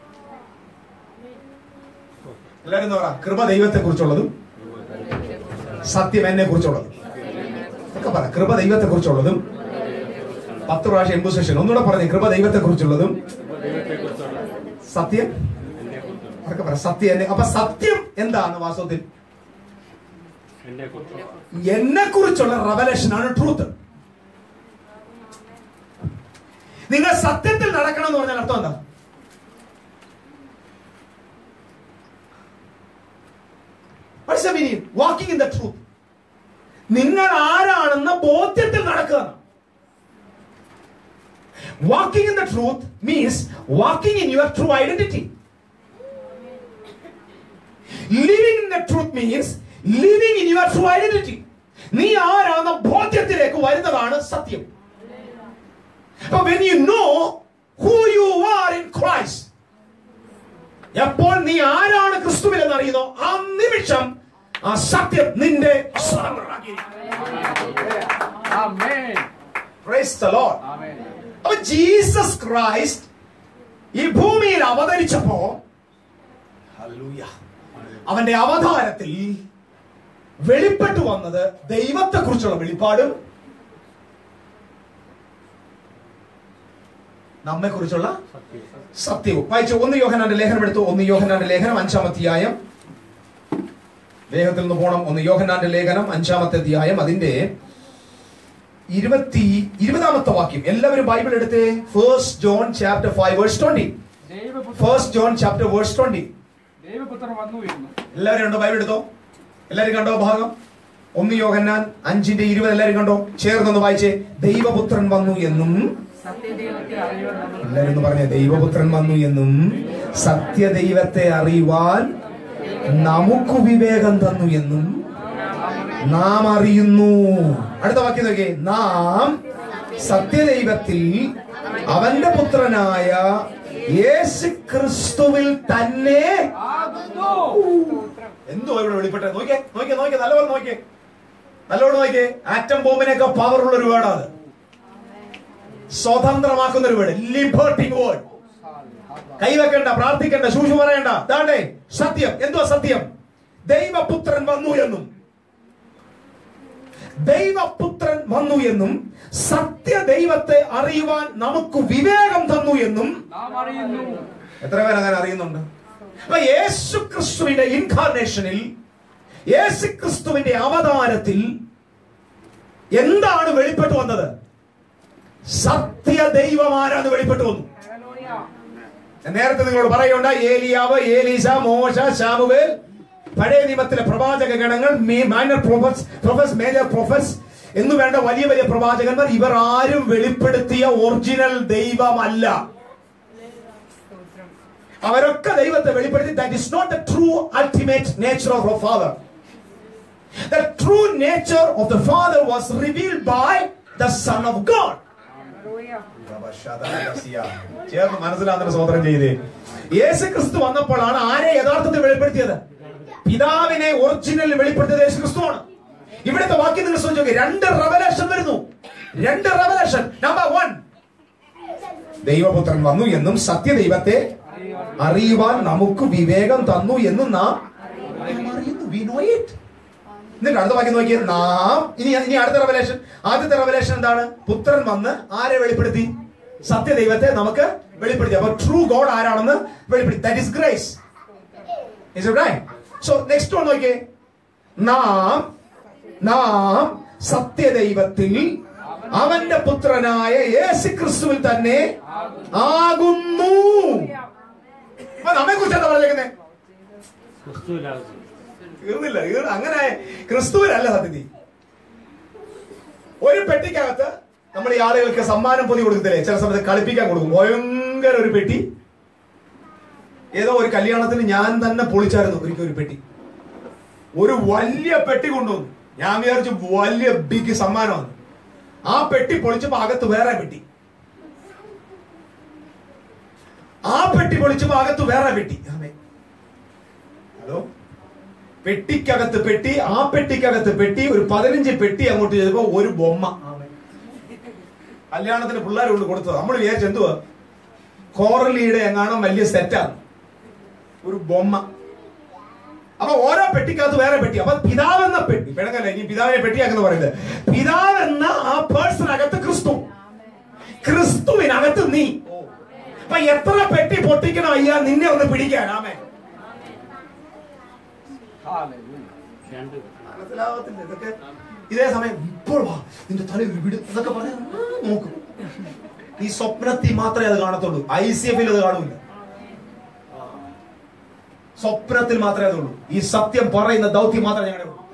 എല്ലാവരും എന്താ പറ കൃപ ദൈവത്തെ കുറിച്ചുള്ളതും സത്യം എന്നെ കുറിച്ചുള്ളതും ഒക്കെ പറ കൃപ ദൈവത്തെ കുറിച്ചുള്ളതും പത്ത് പ്രാവശ്യം എംബു സെഷൻ ഒന്നുകൂടെ പറഞ്ഞു കൃപ ദൈവത്തെ കുറിച്ചുള്ളതും ദൈവത്തെക്കുറിച്ചുള്ള സത്യം എന്നെക്കുറിച്ചുള്ള അതൊക്കെ പറ സത്യം എന്നെ അപ്പൊ സത്യം എന്താണ് വാസ്തവത്തിൽ എന്നെക്കുറിച്ചുള്ള എന്നെ കുറിച്ചുള്ള റവലേഷൻ ആണ് ട്രൂത്ത് നിങ്ങൾ സത്യത്തിൽ നടക്കണം എന്ന് പറഞ്ഞാൽ അർത്ഥം എന്താ വാക്കിംഗ് ഇൻ ദ ട്രൂത്ത് നിങ്ങൾ ആരാണെന്ന ബോധ്യത്തിൽ നടക്കുക walking in the truth means walking in your true identity living in the truth means living in your true identity നീ ആരാണെന്ന ബോധ്യത്തിലേക്ക് വരുന്നതാണ് സത്യം അപ്പൊ when you know who you are in Christ എപ്പോൾ നീ ആരാണ് ക്രിസ്തുവിൽ എന്നറിയുന്നോ ആ നിമിഷം ആ സത്യം നിന്റെ സ്വതന്ത്രമാക്കിയിരിക്കും. Amen. Praise the Lord. Amen. അപ്പൊ ജീസസ് ക്രൈസ്റ്റ് ഈ ഭൂമിയിൽ അവതരിച്ചപ്പോ ഹല്ലേലൂയ. അവന്റെ അവതാരത്തിൽ വെളിപ്പെട്ടു വന്നത് ദൈവത്തെ കുറിച്ചുള്ള വെളിപ്പാടും നമ്മെ കുറിച്ചുള്ള സത്യം. സത്യവും വായിച്ചു ഒന്ന് യോഹനാന്റെ ലേഖനം എടുത്തു ഒന്ന് യോഹനാന്റെ ലേഖനം അഞ്ചാം അധ്യായം വേഗത്തിൽ നിന്ന് പോണം ഒന്ന് യോഹന്നാന്റെ ലേഖനം അഞ്ചാമത്തെ അധ്യായം അതിന്റെ ഇരുപത്തി ഇരുപതാമത്തെ വാക്യം എല്ലാവരും ബൈബിൾ എടുത്തേ first John chapter five verse twenty ദൈവപുത്രൻ first John chapter verse twenty ദൈവപുത്രൻ വന്നു എന്നും എല്ലാവരും കണ്ടോ ബൈബിൾ എടുത്തോ എല്ലാവരും കണ്ടോ ഭാഗം ഒന്ന് യോഹന്നാൻ അഞ്ചിന്റെ ഇരുപത് എല്ലാവരും കണ്ടോ ചേർന്നൊന്ന് വായിച്ചേ ദൈവപുത്രൻ വന്നു എന്നും സത്യദൈവത്തെ അറിയുവാൻ നമ്മൾ എല്ലാവരും ഒന്ന് പറഞ്ഞേ ദൈവപുത്രൻ വന്നു എന്നും സത്യദൈവത്തെ അറിയുവാൻ നമുക്ക് വിവേകം തന്നു എന്നും നാം അറിയുന്നു അടുത്ത വാക്യം നോക്കിയേ നാം സത്യദൈവത്തിൽ അവന്റെ പുത്രനായ യേശു ക്രിസ്തുവിൽ തന്നെ ആകുന്നു എന്തോ ഇവിടെ വെളിപ്പെട്ടെ നോക്കിയേ നോക്കിയേ നോക്കിയേ നല്ലപോലെ നോക്കിയേ നല്ലോണം നോക്കിയേ ആറ്റം ബോംബിനൊക്കെ പവറുള്ള ഒരു വേർഡ് അത് സ്വതന്ത്രമാക്കുന്ന ഒരു വേർഡ് ലിബർട്ടിംഗ് വേർഡ് കൈവെക്കണ്ട പ്രാർത്ഥിക്കണ്ട ശൂശു പറയണ്ട ദാണ്ടേ സത്യം എന്തുവാ സത്യം ദൈവപുത്രൻ വന്നു എന്നും ദൈവപുത്രൻ വന്നു എന്നും സത്യ ദൈവത്തെ അറിയുവാൻ നമുക്ക് വിവേകം തന്നു എന്നും നാം അറിയുന്നു എത്ര പേർ അങ്ങനെ അറിയുന്നുണ്ട് അപ്പൊ യേശു ക്രിസ്തുവിന്റെ ഇൻകാർണേഷനിൽ യേശു ക്രിസ്തുവിന്റെ അവതാരത്തിൽ എന്താണ് വെളിപ്പെട്ടു വന്നത് സത്യ ദൈവമാരാണ് വെളിപ്പെട്ടു വന്നു ഹല്ലേലൂയ ഞാൻ നേരത്തെ നിങ്ങളോട് പറയുണ്ട ഏലിയാവ് ഏലീസ മോശ ശാമുവേൽ പഴയ നിയമത്തിലെ പ്രവാചക ഗണങ്ങൾ minor prophets prophets major prophets എന്ന് വേണ്ട വലിയ വലിയ പ്രവാചകന്മാർ ഇവർ ആരും വെളിപ്പെടുത്തിയ ഒറിജിനൽ ദൈവമല്ല അവരൊക്കെ ദൈവത്തെ വെളിപ്പെടുത്തി that is not the true ultimate nature of a father the true nature of the father was revealed by the son of God ചേർന്ന് മനസ്സിലാകുന്ന സോദരം ചെയ്തേ യേശു ക്രിസ്തു വന്നപ്പോഴാണ് ആരെ യഥാർത്ഥത്തിൽ വെളിപ്പെടുത്തിയത് പിതാവിനെ ഒറിജിനൽ വെളിപ്പെടുത്തിയത് യേശു ക്രിസ്തുവാണ് ഇവിടുത്തെ വാക്യം നിങ്ങൾ ശ്രദ്ധിച്ചു രണ്ട് റവലേഷൻ വരുന്നു രണ്ട് റവലേഷൻ നമ്പർ വൺ ദൈവപുത്രൻ വന്നു എന്നും സത്യദൈവത്തെ അറിയുവാൻ നമുക്ക് വിവേകം തന്നു എന്നും നാം അറിയുന്നു We know it. എന്നിട്ട് അടുത്ത വാക്യം നോക്കിയേ നാം ഇനി ഇനി അടുത്ത റവലേഷൻ ആദ്യത്തെ റവലേഷൻ എന്താണ് പുത്രൻ വന്ന് ആരെ വെളിപ്പെടുത്തി സത്യദൈവത്തെ നമുക്ക് വെളിപ്പെടുത്തി അപ്പൊ ട്രൂ ഗോഡ് ആരാണെന്ന് വെളിപ്പെടുത്തി that is grace is it right so next one നോക്കിയേ നാം നാം സത്യദൈവത്തിൽ അവന്റെ പുത്രനായ യേശു ക്രിസ്തുവിൽ തന്നെ ആകുന്നു അപ്പൊ നമ്മെ കുറിച്ച് എന്താ പറഞ്ഞേക്കുന്നത് ക്രിസ്തുവിലാകുന്നു തീർന്നില്ല തീർ- അങ്ങനെ ക്രിസ്തുവിനല്ല സത്യതി ഒരു പെട്ടിക്കകത്ത് നമ്മൾ ഈ ആളുകൾക്ക് സമ്മാനം പൊതി കൊടുക്കത്തില്ലേ ചില സമയത്ത് കളിപ്പിക്കാൻ കൊടുക്കും ഭയങ്കര ഒരു പെട്ടി ഏതോ ഒരു കല്യാണത്തിന് ഞാൻ തന്നെ പൊളിച്ചായിരുന്നു ഒരിക്കൽ ഒരു പെട്ടി ഒരു വലിയ പെട്ടി കൊണ്ടുവന്നു ഞാൻ വിചാരിച്ചു വലിയ ബിഗ് സമ്മാനമാണ് ആ പെട്ടി പൊളിച്ചപ്പോ അകത്ത് വേറെ പെട്ടി ആ പെട്ടി പൊളിച്ചപ്പോ അകത്ത് വേറെ പെട്ടി ആമേ. ഹലോ പെട്ടിക്കകത്ത് പെട്ടി ആ പെട്ടിക്കകത്ത് പെട്ടി ഒരു പതിനഞ്ച് പെട്ടി അങ്ങോട്ട് ചെയ്തപ്പോ ഒരു ബൊമ്മ കല്യാണത്തിന് പിള്ളേർ കൊണ്ട് കൊടുത്തത് നമ്മൾ വിചാരിച്ചു എന്തുവാ കോറലിയുടെ എങ്ങാനും വലിയ സെറ്റാണ് ഒരു ബൊമ്മ അപ്പൊ ഓരോ പെട്ടിക്കകത്ത് വേറെ പെട്ടി അപ്പൊ പിതാവെന്ന പെട്ടി പിഴങ്ങല്ല ഇനി പിതാവിനെ പെട്ടിയാക്കെന്ന് പറയുന്നത് പിതാവെന്ന ആ പേഴ്സൺ അകത്ത് ക്രിസ്തു ക്രിസ്തുവിനകത്ത് നീ അപ്പൊ എത്ര പെട്ടി പൊട്ടിക്കണം അയ്യാ നിന്നെ ഒന്ന് പിടിക്കാൻ ആമേ ഹല്ലേലൂയ രണ്ട് മനസ്സിലാവത്തില്ല ഇതൊക്കെ ഇതേ സമയം ഇപ്പോൾ വാ നിന്റെ തലയിൽ ഒരു വിട് എന്നൊക്കെ പറഞ്ഞ നോക്കും ഈ സ്വപ്നത്തിൽ മാത്രമേ അത് കാണത്തുള്ളൂ ഐ സി എഫിൽ അത് കാണൂല സ്വപ്നത്തിൽ മാത്രമേ അതുള്ളൂ ഈ സത്യം പറയുന്ന ദൗത്യം മാത്രമേ ഞങ്ങളുടെ ഉള്ളൂ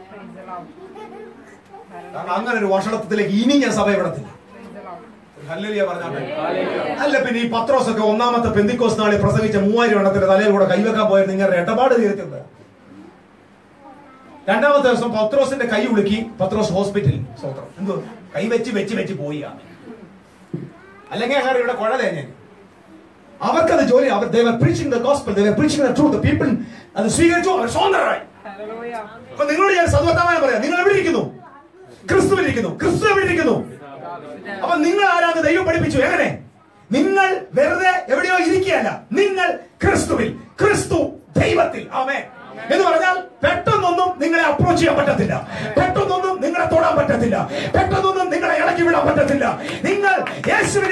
കാരണം അങ്ങനെ ഒരു വഷളത്വത്തിലേക്ക് ഇനി ഞാൻ സഭ വിടത്തില്ല ഒരു ഹല്ലേലൂയ പറഞ്ഞാട്ടെ. അല്ല പിന്നെ ഈ പത്രോസ് ഒക്കെ ഒന്നാമത്തെ പെന്തിക്കോസ് നാളിൽ പ്രസംഗിച്ച മൂവായിരം എണ്ണത്തിന്റെ തലയിൽ കൂടെ കൈവെക്കാൻ പോയത് നിങ്ങളുടെ ഇടപാട് തീരത്തില്ല രണ്ടാമത്തെ ദിവസം പത്രോസിന്റെ കൈ ഉളുക്കി പത്രോസ് ഹോസ്പിറ്റലിൽ സ്വത്രം എന്തോ കൈ വെച്ച് വെച്ച് വെച്ച് പോയി ആമേ. അല്ലെങ്കിൽ അങ്ങനെ ഇവിടെ കുഴലേ ഞാൻ അവർക്കത് ജോലി അവർ they're preaching the gospel they're preaching the truth people അത് സ്വീകരിച്ചു അവർ സ്വതന്ത്രരായി ഹല്ലേലൂയ അപ്പൊ നിങ്ങളോട് ഞാൻ സദ്വർത്തമാനം പറയാം നിങ്ങൾ എവിടെ ഇരിക്കുന്നു ക്രിസ്തുവിൽ ഇരിക്കുന്നു ക്രിസ്തു എവിടെ ഇരിക്കുന്നു അപ്പൊ നിങ്ങൾ ആരാന്ന് ദൈവം പഠിപ്പിച്ചു എങ്ങനെ നിങ്ങൾ വെറുതെ എവിടെയോ ഇരിക്കുകയല്ല നിങ്ങൾ ക്രിസ്തുവിൽ ക്രിസ്തു ദൈവത്തിൽ ആമേ എന്ന് പറഞ്ഞാൽ പെട്ടെന്നൊന്നും നിങ്ങളെ അപ്രോച്ച് ചെയ്യാൻ പറ്റത്തില്ല പെട്ടെന്നൊന്നും നിങ്ങളെ തൊടാൻ പറ്റത്തില്ല പെട്ടെന്നൊന്നും നിങ്ങളെ ഇളക്കി വിടാൻ പറ്റത്തില്ല നിങ്ങൾ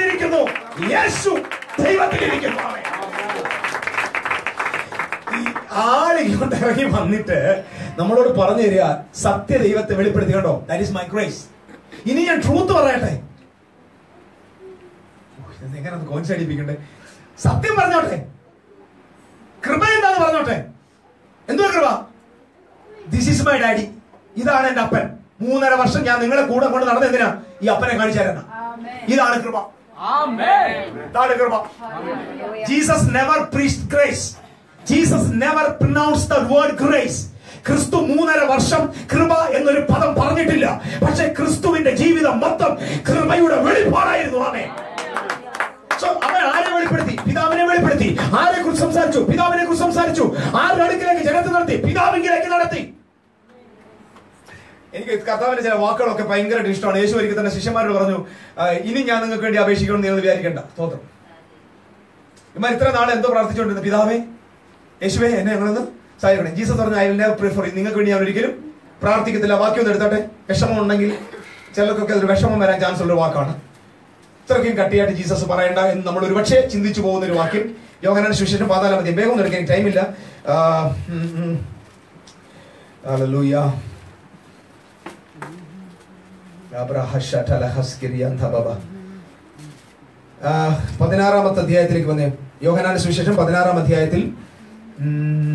യേശുവിലിരിക്കുന്നു യേശു ദൈവത്തിലിരിക്കുന്നു ആമേ ഈ ആളിങ്ങോട്ട് ഇറങ്ങി വന്നിട്ട് നമ്മളോട് പറഞ്ഞു തരിക സത്യ ദൈവത്തെ വെളിപ്പെടുത്തി കണ്ടോ ദാറ്റ് ഇസ് മൈ ഗ്രേസ് ഇനി ഞാൻ ട്രൂത്ത് പറയട്ടെ എങ്ങനെ കോൺസടിപ്പിക്കണ്ടേ സത്യം പറഞ്ഞോട്ടെ കൃപ എന്താന്ന് പറഞ്ഞോട്ടെ എന്തുവാ കൃപ ദിസ് ഈസ് മൈ ഡാഡി ഇതാണ് എന്റെ അപ്പൻ മൂന്നര വർഷം ഞാൻ നിങ്ങളെ കൂടെ കൊണ്ട് നടന്ന എന്തിനാ ഈ അപ്പനെ കാണിച്ചു തരാനാ ഇതാണ് കൃപ Amen. ഇതാണ് കൃപ Jesus never preached grace Jesus never pronounce the word grace ക്രിസ്തു മൂന്നര വർഷം കൃപ എന്നൊരു പദം പറഞ്ഞിട്ടില്ല പക്ഷെ ക്രിസ്തുവിന്റെ ജീവിതം മൊത്തം കൃപയുടെ വെളിപ്പാടായിരുന്നു ആമേ So, അവൻ ആരെ വെളിപ്പെടുത്തി പിതാവിനെ വെളിപ്പെടുത്തി ആരെ കുറിച്ച് സംസാരിച്ചു പിതാവിനെ കുറിച്ച് സംസാരിച്ചു ആരുടെ അടുക്കിലേക്ക് ജനത്തെ നടത്തി പിതാവിങ്കിലേക്ക് നടത്തി എനിക്ക് കർത്താവിന്റെ ചില വാക്കുകളൊക്കെ ഭയങ്കരമായിട്ട് ഇഷ്ടമാണ് യേശു ഒരിക്കൽ തന്നെ ശിഷ്യന്മാരോട് പറഞ്ഞു "ആ, ഇനി ഞാൻ നിങ്ങൾക്ക് വേണ്ടി അപേക്ഷിക്കണം നിങ്ങൾ വിചാരിക്കേണ്ട സ്തോത്രം ഇമാർ ഇത്ര നാൾ എന്തോ പ്രാർത്ഥിച്ചുകൊണ്ടിരുന്നു പിതാവേ യേശുവേ എന്നെ ഞങ്ങളൊന്ന് സഹായിക്കണേ ജീസസ് പറഞ്ഞു ഐ വിൽ നെവർ പ്രിഫർ നിങ്ങൾക്ക് വേണ്ടി ഞാൻ ഒരിക്കലും പ്രാർത്ഥിക്കത്തില്ല വാക്യം ഒന്ന് എടുത്തോട്ടെ വിഷമം ഉണ്ടെങ്കിൽ ചിലർക്കൊക്കെ അതൊരു വിഷമം വരാൻ ചാൻസ് ഉള്ള ഒരു വാക്കാണ് ഇത്രയ്ക്കും കട്ടിയായിട്ട് ജീസസ് പറയണ്ട എന്ന് നമ്മൾ ഒരുപക്ഷെ ചിന്തിച്ചു പോകുന്ന ഒരു വാക്യം യോഗനാന്റെ സുവിശേഷം പാതാല മതി വേഗം ഒന്നും എടുക്കാൻ ടൈമില്ല ഹല്ലേലൂയ ആ, പതിനാറാമത്തെ അധ്യായത്തിലേക്ക് വന്നേ യോഹനാന്റെ സുവിശേഷം പതിനാറാം അധ്യായത്തിൽ ഉം,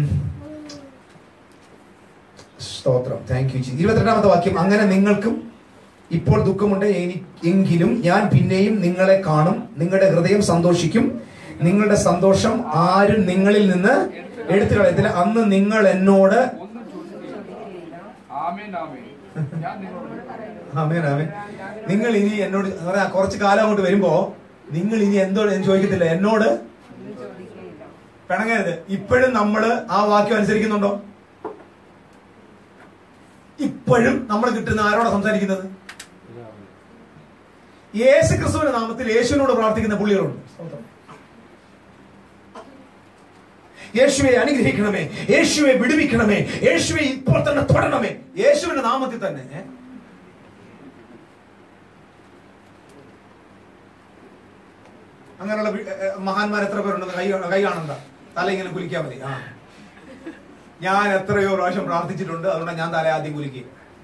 സ്തോത്രം താങ്ക് യു ഇരുപത്തിരണ്ടാമത്തെ വാക്യം അങ്ങനെ നിങ്ങൾക്കും ഇപ്പോൾ ദുഃഖമുണ്ട് എനി- എങ്കിലും ഞാൻ പിന്നെയും നിങ്ങളെ കാണും നിങ്ങളുടെ ഹൃദയം സന്തോഷിക്കും നിങ്ങളുടെ സന്തോഷം ആരും നിങ്ങളിൽ നിന്ന് എടുത്തു കളയത്തില്ല അന്ന് നിങ്ങൾ എന്നോട് ഒന്നും ചോദിക്കുകയില്ല. ആമേൻ ആമേൻ ഞാൻ നിങ്ങളോട് ആമേൻ ആമേൻ നിങ്ങൾ ഇനി എന്നോട് പറയാ കുറച്ച് കാലം അങ്ങോട്ട് വരുമ്പോ നിങ്ങൾ ഇനി എന്തോ ഞാൻ ചോദിക്കത്തില്ല എന്നോട് പിണങ്ങരുത് ഇപ്പോഴും നമ്മള് ആ വാക്യം അനുസരിക്കുന്നുണ്ടോ ഇപ്പോഴും നമ്മൾ കിട്ടുന്ന ആരോടാ സംസാരിക്കുന്നത് യേശു ക്രിസ്തുവിന്റെ നാമത്തിൽ യേശുവിനോട് പ്രാർത്ഥിക്കുന്ന പുള്ളികളുണ്ട് സ്തോത്രം. യേശുവെ അനുഗ്രഹിക്കണമേ യേശുവെ വിടുവിക്കണമേ യേശുവെ ഇപ്പോൾ തന്നെ തൊടണമേ യേശുവിന്റെ നാമത്തിൽ തന്നെ ഏ? അങ്ങനെയുള്ള വി- ഏ, മഹാന്മാർ എത്ര പേരുണ്ടെന്ന് കൈ കൈ കാണണ്ട തല ഇങ്ങനെ കുലിക്കാൻ മതി ആ ഞാൻ എത്രയോ പ്രാവശ്യം പ്രാർത്ഥിച്ചിട്ടുണ്ട് അതുകൊണ്ട് ഞാൻ തല ആദ്യം കുലിക്കുക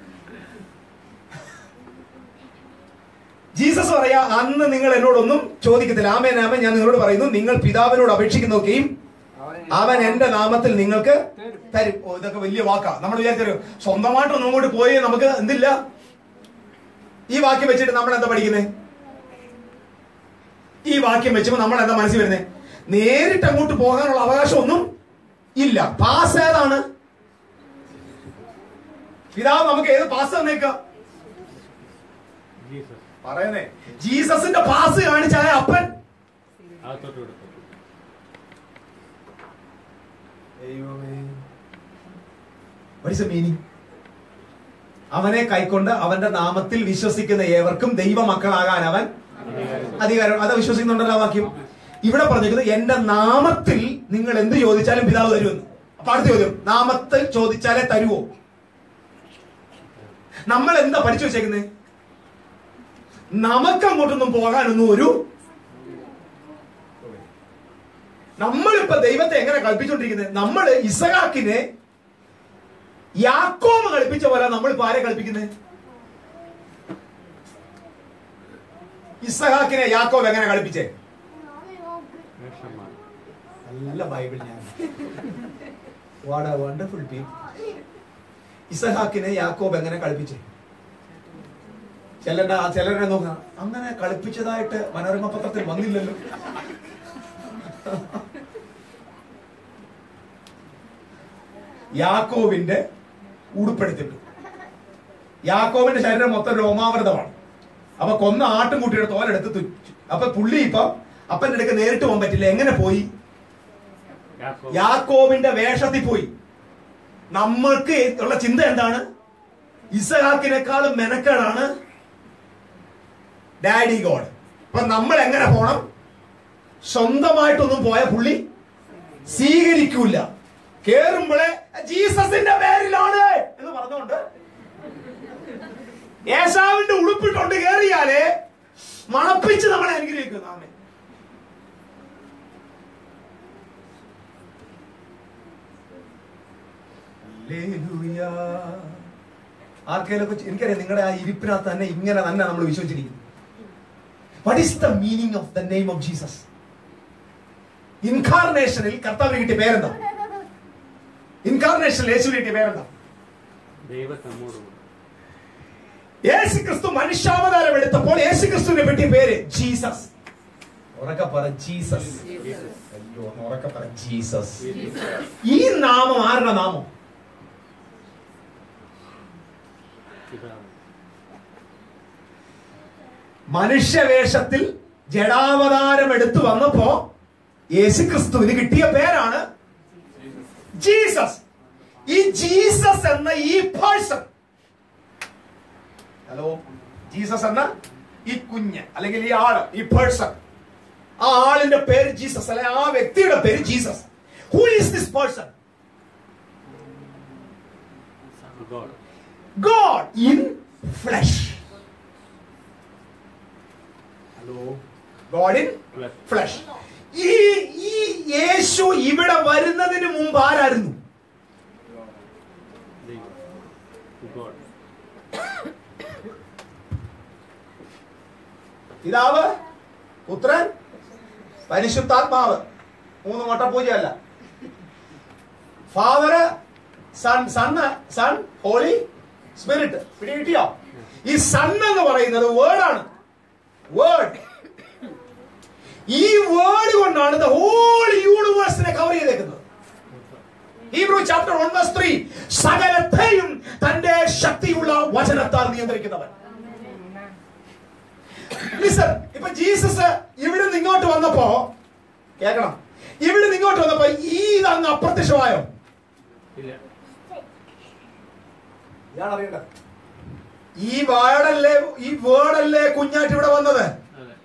ജീസസ് പറയാ അന്ന് നിങ്ങൾ എന്നോടൊന്നും ചോദിക്കത്തില്ല ആമേൻ ആമേൻ ഞാൻ നിങ്ങളോട് പറയുന്നു നിങ്ങൾ പിതാവിനോട് അപേക്ഷിക്കുന്നതൊക്കെയും അവൻ എന്റെ നാമത്തിൽ നിങ്ങൾക്ക് തരും ഓ ഇതൊക്കെ വലിയ വാക്കാ നമ്മൾ വിചാരിച്ചു സ്വന്തമായിട്ടൊന്നും അങ്ങോട്ട് പോയി നമുക്ക് എന്തില്ല ഈ വാക്യം വെച്ചിട്ട് നമ്മൾ എന്താ പഠിക്കുന്നത് ഈ വാക്യം വെച്ചപ്പോ നമ്മൾ എന്താ മനസ്സിൽ വരുന്നത് നേരിട്ട് അങ്ങോട്ട് പോകാനുള്ള അവകാശമൊന്നും ഇല്ല പാസ് ഏതാണ് പിതാവ് നമുക്ക് ഏത് പാസ് തന്നേക്കാം ജീസസ് പറയുന്നേ ജീസസിന്റെ പാസ് കാണിച്ചായ അപ്പൻ അകത്തോട്ട് കൊടുത്തു മീനിങ് അവനെ കൈക്കൊണ്ട് അവന്റെ നാമത്തിൽ വിശ്വസിക്കുന്ന ഏവർക്കും ദൈവമക്കളാകാൻ അവൻ അധികാരം അത് വിശ്വസിക്കുന്നുണ്ടല്ലോ ആ വാക്യം ഇവിടെ പറഞ്ഞിരിക്കുന്നത് എന്റെ നാമത്തിൽ നിങ്ങൾ എന്ത് ചോദിച്ചാലും പിതാവ് തരുമെന്ന് അപ്പൊ അടുത്ത ചോദ്യം നാമത്തിൽ ചോദിച്ചാലേ തരുവോ നമ്മൾ എന്താ പഠിച്ചു വെച്ചേക്കുന്നത് നമുക്ക് അങ്ങോട്ടൊന്നും പോകാനൊന്നും ഒരു നമ്മളിപ്പോ ദൈവത്തെ എങ്ങനെ കളിപ്പിച്ചോണ്ടിരിക്കുന്നത് നമ്മൾ ഇസഹാക്കിനെ യാക്കോബ് കളിപ്പിച്ച പോലെ നമ്മൾ ഇപ്പൊ ആരെ കളിപ്പിക്കുന്നത് ഇസഹാക്കിനെ യാക്കോബ് എങ്ങനെ കളിപ്പിച്ചേ വേഷന്മാർ നല്ല ബൈബിൾ ഞാൻ വാട്ട് എ വണ്ടർഫുൾ ടീം ഇസഹാക്കിനെ യാക്കോബ് എങ്ങനെ കളിപ്പിച്ചേ ചിലരുടെ ചിലരുടെ നോക്കുക അങ്ങനെ കളിപ്പിച്ചതായിട്ട് മനോരമ പത്രത്തിൽ വന്നില്ലല്ലോ യാക്കോവിന്റെ ഉടുപ്പെടുത്തിട്ടു യാക്കോവിന്റെ ശരീരം മൊത്തം രോമാവൃതമാണ് അപ്പൊ കൊന്ന ആട്ടുംകുട്ടിയുടെ തോലെടുത്ത് തുച്ചു അപ്പൊ പുള്ളി ഇപ്പൊ അപ്പന്റെ അടുക്ക് നേരിട്ട് പോകാൻ പറ്റില്ല എങ്ങനെ പോയി യാക്കോബ് യാക്കോബിന്റെ വേഷത്തിൽ പോയി നമ്മൾക്ക് ഉള്ള ചിന്ത എന്താണ് ഇസഹാക്കിനേക്കാളും മെനക്കേടാണ് ഡാഡി ഗോഡ് അപ്പൊ നമ്മൾ എങ്ങനെ പോണം സ്വന്തമായിട്ടൊന്നും പോയ പുള്ളി സ്വീകരിക്കൂല കേറുമ്പോഴേ ജീസസിന്റെ പേരിലാണ് എന്ന് പറഞ്ഞുകൊണ്ട് ഏശാവിന്റെ ഉടുപ്പിട്ടുണ്ട് കേറിയാലേ മണപ്പിച്ച് നമ്മളെ അനുഗ്രഹിക്കുന്നു ആമേ ഹല്ലേലൂയ. ആർക്കേലൊക്കെ ചെ- എനിക്കറിയാം നിങ്ങളുടെ ആ ഇരിപ്പിനകത്ത് തന്നെ ഇങ്ങനെ തന്നെ നമ്മൾ വിശ്വസിച്ചിരിക്കുന്നു what is the meaning of the name of Jesus ഇൻകാർനേഷനിൽ കർത്താവിന് കിട്ടിയ പേരെന്താ ഇൻകാർനേഷനിൽ യേശുവിന് കിട്ടിയ പേരെന്താ ദൈവം നമ്മോടുകൂടെ യേശു ക്രിസ്തു മനുഷ്യാവതാരം എടുത്തപ്പോൾ യേശു ക്രിസ്തുവിനെ പറ്റിയ പേര് ജീസസ് ഉറക്കെ പറ ജീസസ് അയ്യോ ഒന്ന് ഉറക്കെ പറ ജീസസ് ഈ നാമം ആരുടെ നാമം പിതാവ് മനുഷ്യവേഷത്തിൽ ജഡാവതാരം എടുത്തു വന്നപ്പോ യേശു ക്രിസ്തുവിന് കിട്ടിയ പേരാണ് ജീസസ് ഈ ജീസസ് എന്ന ഈ പേഴ്സൺ ഹലോ ജീസസ് എന്ന ഈ കുഞ്ഞ് അല്ലെങ്കിൽ ഈ ആള് ഈ പേഴ്സൺ ആ ആളിന്റെ പേര് ജീസസ് അല്ലെ ആ വ്യക്തിയുടെ പേര് Jesus who is this person God God in flesh hello God in Flesh. Flesh ഈ ഈ യേശു ഇവിടെ വരുന്നതിന് മുമ്പ് ആരായിരുന്നു ദൈവം ഗോഡ് പിതാവ് പുത്രൻ പരിശുദ്ധാത്മാവ് മൂന്ന് മുട്ടപ്പൂജയല്ല father son son son holy spirit പിടി കിട്ടിയോ ഈ സൺ എന്ന് പറയുന്നത് വേർഡാണ് വേർഡ് ഈ വേർഡ് കൊണ്ടാണ് ദ ഹോൾ യൂണിവേഴ്സിനെ കവർ ചെയ്തേക്കുന്നത് Hebrew chapter one verse three സകലത്തെയും തന്റെ ശക്തിയുള്ള വചനത്താൽ നിയന്ത്രിക്കുന്നവൻ ലിസൺ ഇപ്പൊ ജീസസ് ഇവിടെ നിന്ന് ഇങ്ങോട്ട് വന്നപ്പോ കേക്കണം ഇവിടെ നിന്ന് ഇങ്ങോട്ട് വന്നപ്പോ ഈ അങ്ങ് അപ്രത്യക്ഷമായോ ഇല്ല ഇതാണ് അറിയേണ്ടത് ഈ വേർഡല്ലേ ഈ വേർഡല്ലേ കുഞ്ഞായിട്ട് ഇവിടെ വന്നത് അതെ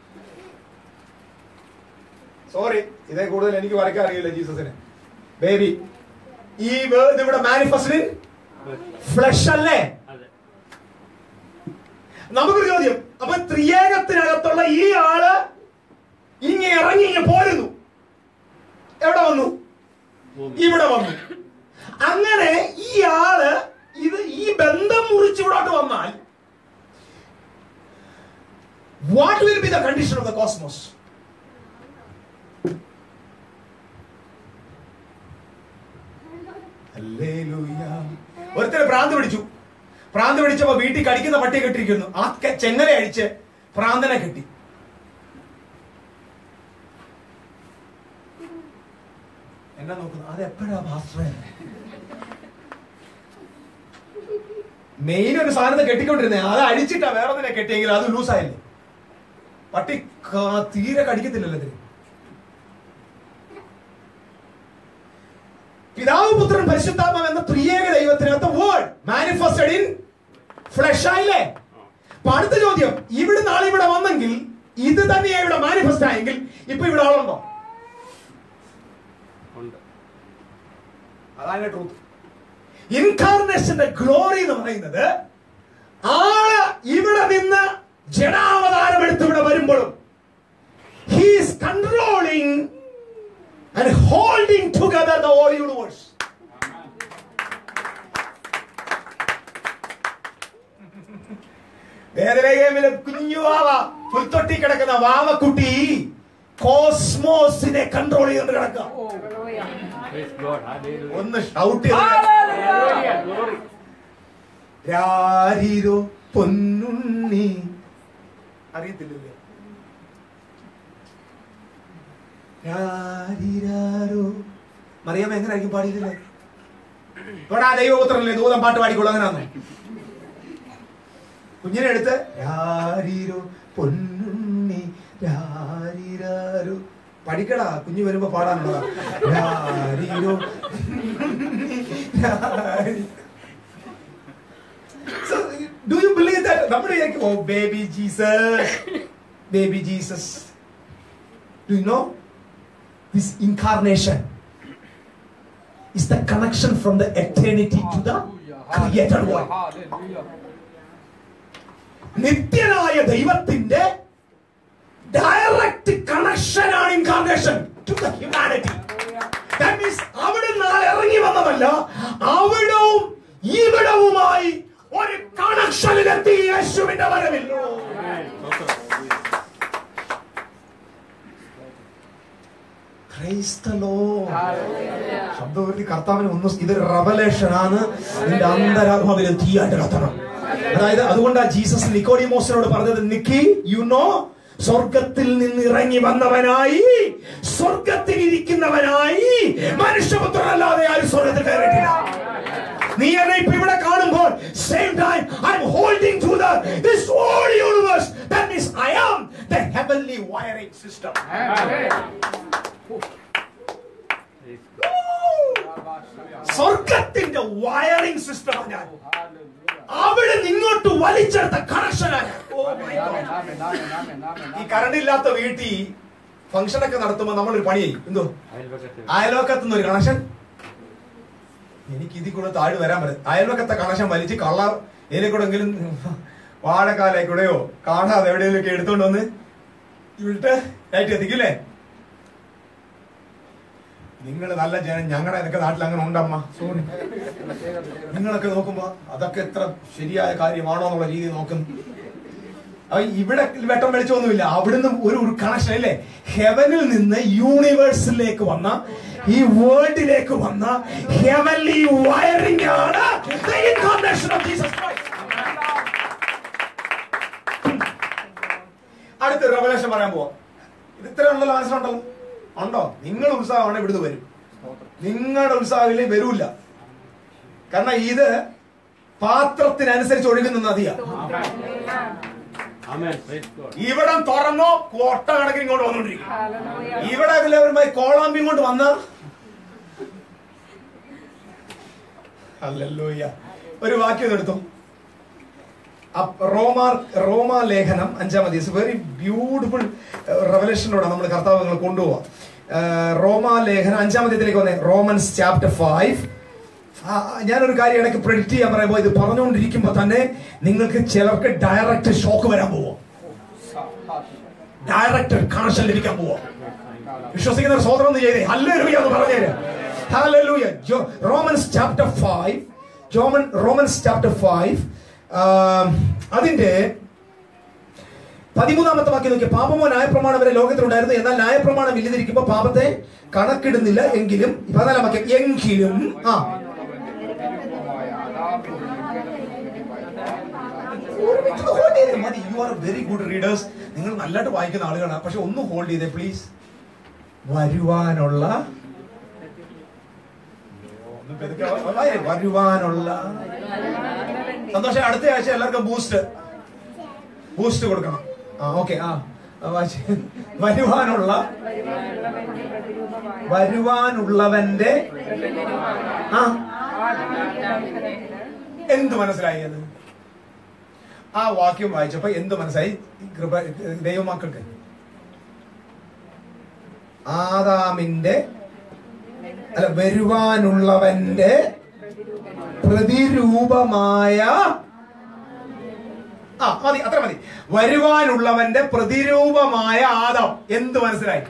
സോറി ഇതേ കൂടുതൽ എനിക്ക് വരയ്ക്കാൻ അറിയില്ല ജീസസിന് ബേബി ഈ വേർഡ് ഇവിടെ മാനിഫെസ്റ്റഡ് ഫ്ലഷ് അല്ലേ അതെ നമുക്കൊരു ചോദ്യം അപ്പൊ ത്രിയേകത്തിനകത്തുള്ള ഈ ആള് ഇങ്ങ് ഇറങ്ങി ഇങ്ങ് പോരുന്നു എവിടെ വന്നു ഭൂമി ഇവിടെ വന്നു അങ്ങനെ ഈ ആള് ഇത് ഈ ബന്ധം മുറിച്ച് ഇവിടോട്ട് വന്നാൽ what will be the condition of the cosmos ഒരുത്തന് ഭ്രാന്ത് പിടിച്ചു ഭ്രാന്ത് പിടിച്ചപ്പോ വീട്ടിൽ കടിക്കുന്ന പട്ടിയെ കെട്ടിയിരിക്കുന്നു ആ ക- ചെങ്ങല അഴിച്ച് ഭ്രാന്തനെ കെട്ടി എന്നാ നോക്കുന്നു അത് എപ്പോഴാ ഭാസ്കരൻ മെയിൻ ഒരു സാധനത്തെ കെട്ടിക്കൊണ്ടിരുന്നേ അത് അഴിച്ചിട്ടാ വേറെ ഒന്നിനെ കെട്ടിയെങ്കിൽ അത് ലൂസായില്ലേ പട്ടി ക- തീരെ കടിക്കത്തില്ലല്ലോ ഇതിന് പിതാവ് പുത്രൻ പരിശുദ്ധാത്മാവ് എന്ന ത്രിയേക ദൈവത്തിനകത്ത് വേർഡ് മാനിഫെസ്റ്റഡ് ഇൻ ഫ്ലഷ് ആയില്ലേ അപ്പൊ അടുത്ത ചോദ്യം ഇവിടെ നാളെ ഇവിടെ വന്നെങ്കിൽ ഇത് തന്നെയാ ഇവിടെ മാനിഫെസ്റ്റ് ആയെങ്കിൽ ഇപ്പൊ ഇവിടെ ആളുണ്ടോ ഉണ്ട് അതാണ് ട്രൂത്ത് ഇൻകാർണേഷന്റെ ഗ്ലോറി എന്ന് പറയുന്നത് ആള് ഇവിടെ നിന്ന് ജഡാവതാരം എടുത്ത് ഇവിടെ വരുമ്പോഴും he's controlling and holding together the whole universe വേദനകേമിലെ കുഞ്ഞു വാവ പുൽത്തൊട്ടി കിടക്കുന്ന വാവക്കുട്ടി കോസ്മോസിനെ കൺട്രോൾ ചെയ്തുകൊണ്ട് കിടക്കുക Praise God. Hallelujah. ഒന്ന് ഷൗട്ട് ചെയ്ത് Hallelujah. Glory. രാരിരോ പൊന്നുണ്ണി അറിയത്തില്ലല്ലേ രാരിരാരോ മറിയാമ്മ എങ്ങനെയായിരിക്കും പാടിയില്ലേ ഇവിടെ ആ ദൈവപുത്രനല്ലേ ദൂതം പാട്ട് പാടിക്കോളൂ അങ്ങനെയാണോ കുഞ്ഞിനെ എടുത്ത് രാരിരോ പൊന്നുണ്ണി രാരിരാരോ പഠിക്കടാ കുഞ്ഞു വരുമ്പോ പാടാനുള്ളതാ രാരിരോ പൊന്നുണ്ണി, രാരി So, do you believe that? നമ്മൾ വിചാരിക്കും oh baby Jesus baby Jesus do you know this incarnation is the connection from the eternity to the created world. Hallelujah. നിത്യനായ ദൈവത്തിന്റെ ഡയറക്റ്റ് കണക്ഷൻ ആണ് incarnation to the humanity that means അവിടെ നാളെ ഇറങ്ങി വന്നതല്ല അവിടവും ഇവിടവുമായി ഒരു കണക്ഷനിലെത്തി യേശുവിന്റെ വരവിൽ Praise the Lord. ശബ്ദം കർത്താവിന് ഒന്ന് ഇതൊരു റവലേഷൻ ആണ് നിന്റെ അന്തരാത്മാവിൽ തീയായിട്ട് കത്തണം അതായത് അതുകൊണ്ടാണ് ജീസസ് നിക്കോഡിമോസിനോട് പറഞ്ഞത് നിക്കി യു നോ സ്വർഗത്തിൽ നിന്ന് ഇറങ്ങി വന്നവനായി സ്വർഗത്തിൽ ഇരിക്കുന്നവനായി മനുഷ്യപുത്രനല്ലാതെ ആരും സ്വർഗത്തിൽ കയറിയിട്ടില്ല നീ എന്നെ ഇപ്പൊ ഇവിടെ കാണുമ്പോൾ same time I'm holding to the this whole universe that means I am the heavenly wiring system സ്വർഗത്തിന്റെ വയറിംഗ് സിസ്റ്റമാണ് ഞാൻ അവിടെ നിങ്ങോട്ട് വലിച്ചെടുത്ത കണക്ഷനാണ് ഈ കറണ്ട് ഇല്ലാത്ത വീട്ടിൽ ഫംഗ്ഷൻ ഒക്കെ നടത്തുമ്പോ നമ്മളൊരു പണി ചെയ്യും എന്തോ അയൽപക്കത്ത് അയൽവക്കത്ത് നിന്ന് ഒരു കണക്ഷൻ എനിക്ക് ഇതിൽ കൂടെ താഴെ വരാൻ പറ്റും അയൽവക്കത്തെ കണക്ഷൻ വലിച്ച് കള്ള ഇതിലെ കൂടെ എങ്കിലും വാഴക്കാലെ കൂടെയോ കാണാതെ എവിടെയെങ്കിലും ഒക്കെ എടുത്തോണ്ട് വന്ന് ഇവിടെ ലൈറ്റ് എത്തിക്കില്ലേ നിങ്ങൾ നല്ല ജനം ഞങ്ങളുടെ എനിക്ക് നാട്ടിൽ അങ്ങനെ ഉണ്ടമ്മ സോറി നിങ്ങളൊക്കെ നോക്കുമ്പോ അതൊക്കെ എത്ര ശരിയായ കാര്യമാണോ എന്നുള്ള രീതി നോക്കുന്നു അപ്പൊ ഇവിടെ വെട്ടം വെളിച്ചമൊന്നുമില്ല അവിടുന്ന് ഒരു ഒരു കണക്ഷൻ അല്ലേ ഹെവനിൽ നിന്ന് യൂണിവേഴ്സിലേക്ക് വന്ന ഈ വേൾഡിലേക്ക് വന്ന ഹെവൻലി വയറിംഗ് ആണ് the incarnation of Jesus Christ. അടുത്ത റെവലേഷൻ പറയാൻ പോവാം ഇത് ഇത്ര ഉണ്ടല്ലോ മനസ്സിലുണ്ടല്ലോ ഉണ്ടോ നിങ്ങൾ ഉത്സാഹമാണ് ഇവിടുന്ന് വരും നിങ്ങളുടെ ഉത്സാഹമില്ലേ വരൂല കാരണം ഇത് പാത്രത്തിനനുസരിച്ച് ഒഴുകുന്ന നദിയാ ആമേൻ പ്രൈസ് ഗോഡ് ഇവിടം തുറന്നോ കോട്ട കണക്കിന് ഇങ്ങോട്ട് വന്നോണ്ടിരിക്കും ഇവിടെ എല്ലാവരുമായി കോളാമ്പി കൊണ്ട് വന്ന അല്ലല്ലോയ്യ ഒരു വാക്യം എടുത്തു റോമാ റോമ ലേഖനം അഞ്ചാമത് ഇറ്റ്സ് വെരി ബ്യൂട്ടിഫുൾ റെവലേഷനിലൂടെ നമ്മൾ കർത്താവ് നിങ്ങൾ കൊണ്ടുപോവാം റോമാ ലേഖനം അഞ്ചാമത്തേക്ക് വന്നേ റോമൻസ് ചാപ്റ്റർ ഫൈവ് ഞാനൊരു കാര്യം ഇടയ്ക്ക് പ്രെഡിക്റ്റ് ചെയ്യാൻ പറയുമ്പോൾ ഇത് പറഞ്ഞുകൊണ്ടിരിക്കുമ്പോൾ തന്നെ നിങ്ങൾക്ക് ചിലർക്ക് ഡയറക്റ്റ് ഷോക്ക് വരാൻ പോവാം ഡയറക്റ്റ് കണക്ഷൻ ലഭിക്കാൻ പോവാം വിശ്വസിക്കുന്ന ഒരു സ്വതന്ത്രം ഒന്ന് ചെയ്തേ ഹല്ലേലൂയ എന്ന് പറഞ്ഞേര് ഹല്ലേലൂയ ജോ റോമൻസ് ചാപ്റ്റർ 5 ജോമൻ റോമൻസ് ചാപ്റ്റർ 5 അതിന്റെ പതിമൂന്നാമത്തെ വാക്യം നോക്കിയ പാപമോ ന്യായപ്രമാണം വരെ ലോകത്തിലുണ്ടായിരുന്നു എന്നാൽ ന്യായപ്രമാണം ഇല്ലാതിരിക്കുമ്പോൾ പാപത്തെ കണക്കിടുന്നില്ല എങ്കിലും പതിനാലാം വാക്യം എങ്കിലും ആ ഹോൾഡ് ചെയ്തേ മതി you are very good readers നിങ്ങൾ നല്ലതായിട്ട് വായിക്കുന്ന ആളുകളാണ് പക്ഷെ ഒന്ന് ഹോൾഡ് ചെയ്തേ പ്ലീസ് വരുവാനുള്ള ഒന്ന് പെതുക്കെ വാ- വാ- വരുവാനുള്ള സന്തോഷം അടുത്ത ആഴ്ച എല്ലാവർക്കും ബൂസ്റ്റ് ബൂസ്റ്റ് കൊടുക്കണം ആ ഓക്കെ ആ ആ, വായിച്ച്. വരുവാനുള്ള വരുവാനുള്ളവന്റെ ആ എന്ത് മനസ്സിലായി അത് ആ വാക്യം വായിച്ചപ്പോ എന്ത് മനസ്സിലായി ഈ കൃപ ദൈവമക്കൾക്ക് ആദാമിന്റെ അല്ല വരുവാനുള്ളവന്റെ പ്രതിരൂപമായ ആ മതി അത്ര മതി വരുവാനുള്ളവന്റെ പ്രതിരൂപമായ ആദം എന്ത് മനസ്സിലായി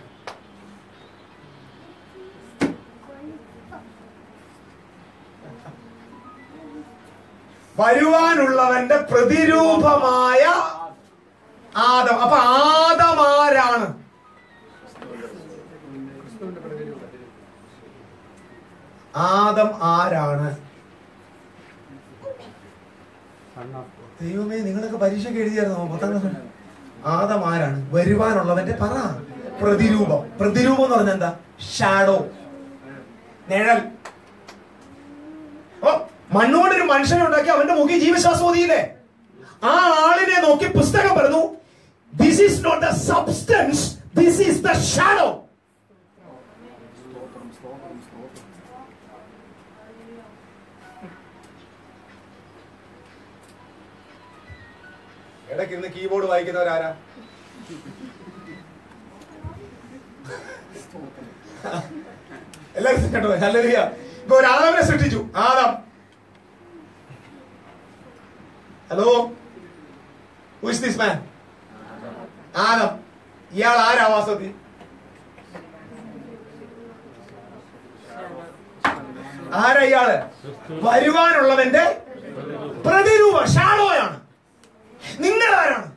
വരുവാനുള്ളവന്റെ പ്രതിരൂപമായ ആദം അപ്പൊ ആദം ആരാണ് ആദം ആരാണ് സൺ ഓഫ് ഗോഡ് ദൈവമേ നിങ്ങളൊക്കെ പരീക്ഷയ്ക്ക് എഴുതിയായിരുന്നോ പത്താം ക്ലാസ് ആദം ആരാണ് വരുവാനുള്ളവന്റെ പറ പ്രതിരൂപം പ്രതിരൂപം എന്ന് പറഞ്ഞാൽ എന്താ ഷാഡോ നിഴൽ ഓ മണ്ണുകൊണ്ട് ഒരു മനുഷ്യനെ ഉണ്ടാക്കി അവന്റെ മുഖ്യ ജീവശാസ്വതിയില്ലേ ആ ആളിനെ നോക്കി പുസ്തകം പറഞ്ഞു this is not the substance this is the shadow ഇടയ്ക്ക് ഇന്ന് കീബോർഡ് വായിക്കുന്നവരാരാ എല്ലാവരും കേട്ടോ ഹല്ലേലൂയ ഇപ്പൊ ഒരു ആദാമിനെ സൃഷ്ടിച്ചു Adam hello who is this man Adam ഇയാൾ ആരാ വാസ്തവത്തിൽ ആരാ ഇയാള് വരുവാനുള്ളവന്റെ പ്രതിരൂപ ഷാഡോയാണ് നിങ്ങൾ ആരാണ്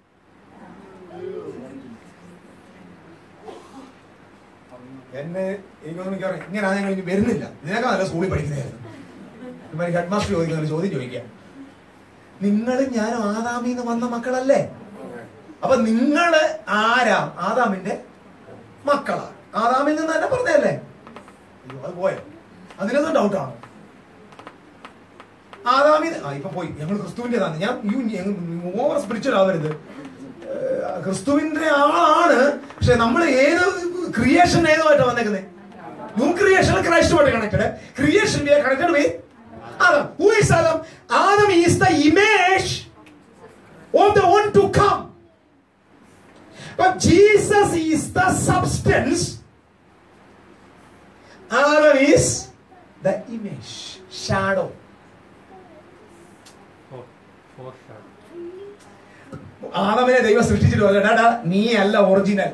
എന്നെ എനിക്കൊന്നും മിക്കവാറും ഇങ്ങനെ ഞങ്ങൾ ഇനി വരുന്നില്ല ഇതിനേക്കാൾ നല്ല സ്കൂളിൽ പഠിക്കുന്നതായിരുന്നു ഇവര് ഹെഡ് മാസ്റ്റർ ചോദിക്കുന്ന ഒരു ചോദ്യം ചോദിക്കാം നിങ്ങളും ഞാനും ആദാമിന്ന് വന്ന മക്കളല്ലേ അപ്പൊ നിങ്ങള് ആരാ ആദാമിന്റെ മക്കളാ ആദാമിൽ നിന്ന് തന്നെ പറഞ്ഞതല്ലേ അയ്യോ അത് പോയോ അതിനൊന്നും ഡൗട്ടാണ് ആദാമിന് ആ ഇപ്പൊ പോയി ഞങ്ങൾ ക്രിസ്തുവിന്റേതാണ് ഞാൻ ഓവർ സ്പിരിച്വൽ ആവരുത് ഏഹ്, ക്രിസ്തുവിന്റെ ആളാണ് പക്ഷെ നമ്മൾ ഏത് ക്രിയേഷൻ ഏതുമായിട്ടാ വന്നേക്കുന്നത് ന്യൂ ക്രിയേഷൻ ക്രൈസ്റ്റുമായിട്ട് connected creation we are connected with Adam who is Adam Adam is the image of the one to come But Jesus is the substance. Adam is the image, shadow. Four. Four shot. ആദമിനെ ദൈവം സൃഷ്ടിച്ചിട്ട് പറഞ്ഞു "ഡാ, ഡാ, നീ അല്ല original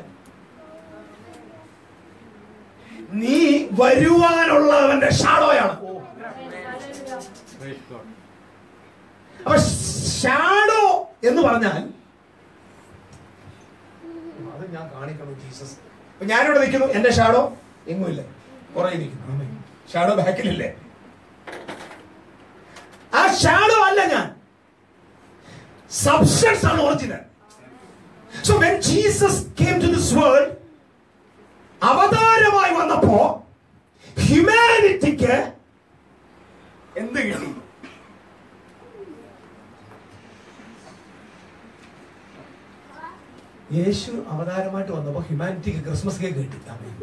നീ വരുവാനുള്ളവന്റെ ഷാഡോയാണ് Praise God. അപ്പൊ ഷാഡോ എന്ന് പറഞ്ഞാൽ അത് ഞാൻ കാണിക്കണം ജീസസ് അപ്പൊ ഞാനിവിടെ നിൽക്കുന്നു എന്റെ ഷാഡോ എങ്ങുമില്ല പുറകെ നിൽക്കുന്നു ഷാഡോ ബാക്കിലില്ലേ ആ ഷാഡോ അല്ല ഞാൻ സബ്സ്റ്റൻസ് ആണ് original so when Jesus came to this world അവതാരമായി വന്നപ്പോ ഹ്യൂമാനിറ്റിക്ക് എന്ത് കിട്ടി യേശു അവതാരമായിട്ട് വന്നപ്പോ ഹ്യൂമാനിറ്റിക്ക് ക്രിസ്മസ് കേക്ക് കിട്ടി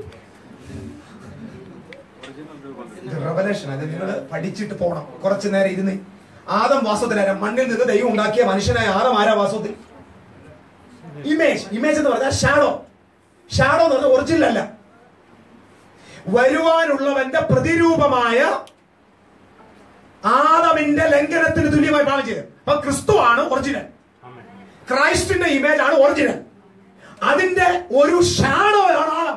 റവലേഷൻ അത് നിങ്ങൾ പഠിച്ചിട്ട് പോണം കുറച്ചു നേരം ഇരുന്ന് ആദം വാസത്തിലാര മണ്ണിൽ നിന്ന് ദൈവം ഉണ്ടാക്കിയ മനുഷ്യനായ ആദം ആരാ വാസത്തിൽ ഇമേജ് ഇമേജ് എന്ന് പറഞ്ഞാൽ ഷാഡോ ഷാഡോ എന്ന് പറഞ്ഞാൽ ഒറിജിനൽ അല്ല വരുവാനുള്ളവന്റെ പ്രതിരൂപമായ ആദമിന്റെ ലംഘനത്തിന് തുല്യമായി പാപം ചെയ്തത് അപ്പൊ ക്രിസ്തു ആണ് ഒറിജിനൽ Amen. ക്രൈസ്റ്റിന്റെ ഇമേജ് ആണ് ഒറിജിനൽ അതിന്റെ ഒരു ഷാഡോ ആണ് ആദം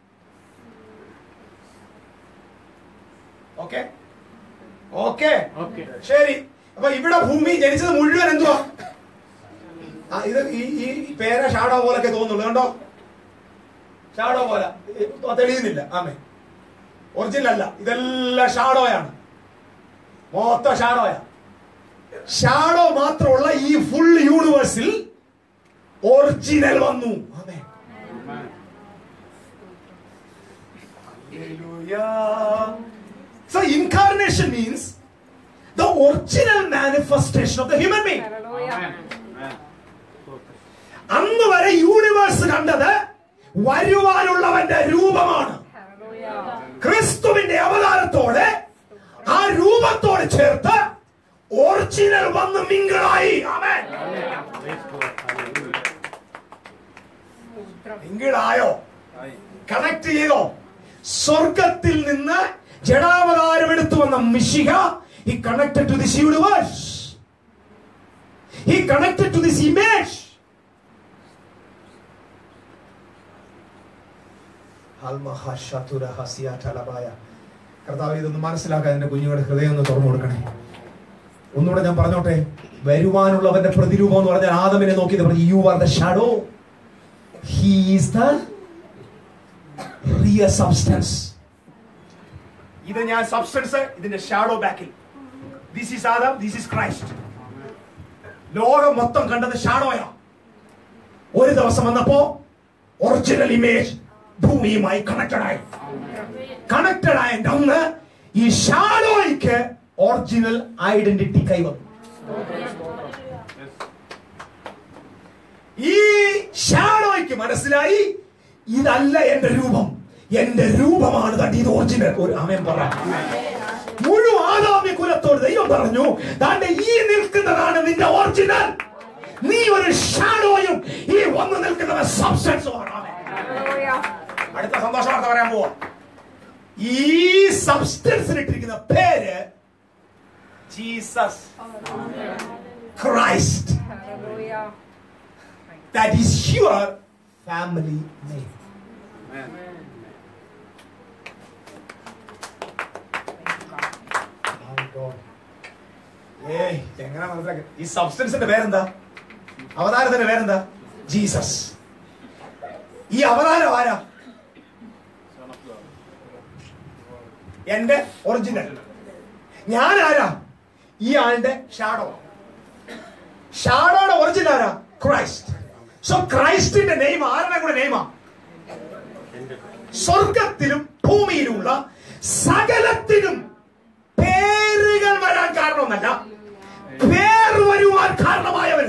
ഓക്കെ ഓക്കെ Okay. ശരി അപ്പൊ ഇവിടെ ഭൂമി ജനിച്ചത് മുഴുവൻ എന്തുവാ ആ, ഇത് ഈ ഈ പേര ഷാഡോ പോലൊക്കെ തോന്നുള്ളൂ കണ്ടോ ഷാഡോ പോലെ ഈ, തെളിയുന്നില്ല ആമേ ഒറിജിനൽ അല്ല ഇതെല്ലാം ഷാഡോയാണ് മൊത്തം ഷാഡോയാ ഷാഡോ മാത്രമുള്ള ഈ ഫുൾ യൂണിവേഴ്സിൽ ഒറിജിനൽ വന്നു ആമേ Amen. Hallelujah. So incarnation means the original manifestation of the human being. Amen. Amen. അന്ന് വരെ യൂണിവേഴ്സ് കണ്ടത് വരുവാനുള്ളവന്റെ രൂപമാണ് ക്രിസ്തുവിന്റെ അവതാരത്തോടെ ആ രൂപത്തോട് ചേർത്ത് ഒറിജിനൽ വന്ന് മിങ്കിളായി ആമേൻ Praise God. Hallelujah. മിങ്കിളായോ കണക്ട് ചെയ്തോ സ്വർഗത്തിൽ നിന്ന് ജഡാവതാരം എടുത്തു വന്ന മിശിഹ he connected to this universe he connected to this image കർത്താവ് ഇതൊന്ന് മനസ്സിലാക്കാൻ എന്റെ കുഞ്ഞുങ്ങളുടെ ഹൃദയം ഒന്ന് തുറന്നു കൊടുക്കണേ ഒന്നുകൂടെ ഞാൻ പറഞ്ഞോട്ടെ വരുവാനുള്ളവന്റെ പ്രതിരൂപം എന്ന് പറഞ്ഞാൽ ആദമിനെ നോക്കിയത് പറഞ്ഞു you are the shadow he is the real substance ഇത് ഞാൻ സബ്സ്റ്റൻസ് ഇതിന്റെ ഷാഡോ ബാക്കിൽ this is Adam this is Christ ലോകം മൊത്തം കണ്ടത് ഷാഡോയാ ഒരു ദിവസം വന്നപ്പോ ഒറിജിനൽ ഇമേജ് ഭൂമിയുമായി കണക്റ്റഡ് ആയി കണക്റ്റഡ് ആയ അന്ന് ഈ ഷാഡോയ്ക്ക് ഒറിജിനൽ ഐഡന്റിറ്റി കൈവന്നു ഈ ഷാഡോയ്ക്ക് മനസ്സിലായി ഇതല്ല എന്റെ രൂപം എന്റെ രൂപമാണ് തട്ടി ഇത് ഒറിജിനൽ ഒരു അമയം പറ മുഴുവൻ ആദാമ്യ കുലത്തോട് ദൈവം പറഞ്ഞു താണ്ടെ ഈ നിൽക്കുന്നതാണ് നിന്റെ ഒറിജിനൽ നീ ഒരു ഷാഡോയും ഈ വന്നു നിൽക്കുന്നവൻ സബ്സ്റ്റൻസുമാണ് ആമേൻ. അടുത്ത സന്തോഷ വാർത്ത പറയാൻ പോവാ ഈ സബ്സ്റ്റൻസിന് ഇട്ടിരിക്കുന്ന പേര് Jesus Christ that is your family name. Amen. ഏയ് എങ്ങനെ മനസ്സിലാക്കി ഈ സബ്സ്റ്റൻസിന്റെ പേരെന്താ അവതാരത്തിന്റെ പേരെന്താ ജീസസ് ഈ അവതാരം ആരാ Son of God. എന്റെ ഒറിജിനൽ ഞാൻ ആരാ ഈ ആളുടെ ഷാഡോ ഷാഡോയുടെ ഒറിജിനൽ ആരാ ക്രൈസ്റ്റ് സോ ക്രൈസ്റ്റിന്റെ നെയിം ആരുടെ കൂടെ നെയിമാ സ്വർഗത്തിലും ഭൂമിയിലുമുള്ള സകലത്തിനും പേരുകൾ വരാൻ കാരണമൊന്നല്ല പേര് വരുവാൻ കാരണമായവന്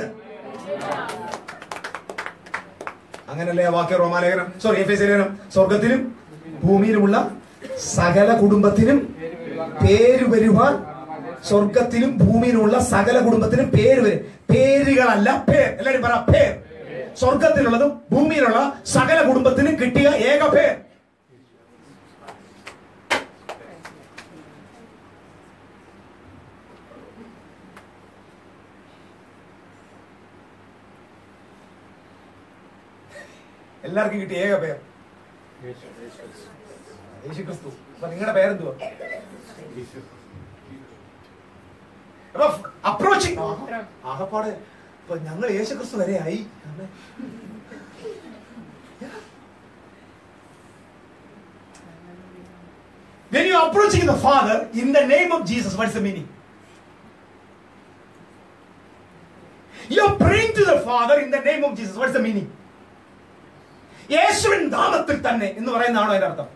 അങ്ങനല്ലേ ആ വാക്യ റോമാലേഖനം സോറി എഫ് എസ് ലേഖനം സ്വർഗത്തിലും ഭൂമിയിലുമുള്ള സകല കുടുംബത്തിനും പേര് വരുവാൻ സ്വർഗത്തിലും ഭൂമിയിലുമുള്ള സകല കുടുംബത്തിനും പേര് വരും പേരുകളല്ല പേർ എല്ലാരും പറ പേർ സ്വർഗത്തിലുള്ളതും ഭൂമിയിലുള്ള സകല കുടുംബത്തിനും കിട്ടിയ ഏക പേർ എല്ലാവർക്കും കിട്ടിയ ഏക പേർ യേശു ക്രിസ്തു അപ്പൊ നിങ്ങളുടെ പേരെന്തുവാ അപ്പൊ അപ്രോച്ചിങ് ആകപ്പാട് ഇപ്പൊ ഞങ്ങൾ യേശു ക്രിസ്തു വരെ ആയി ആമേൻ. When you are approaching the Father in the name of Jesus, what is the meaning? You are praying to the Father in the name of Jesus. What is the meaning? യേശുവിൻ നാമത്തിൽ തന്നെ എന്ന് പറയുന്നതാണോ അതിന്റെ അർത്ഥം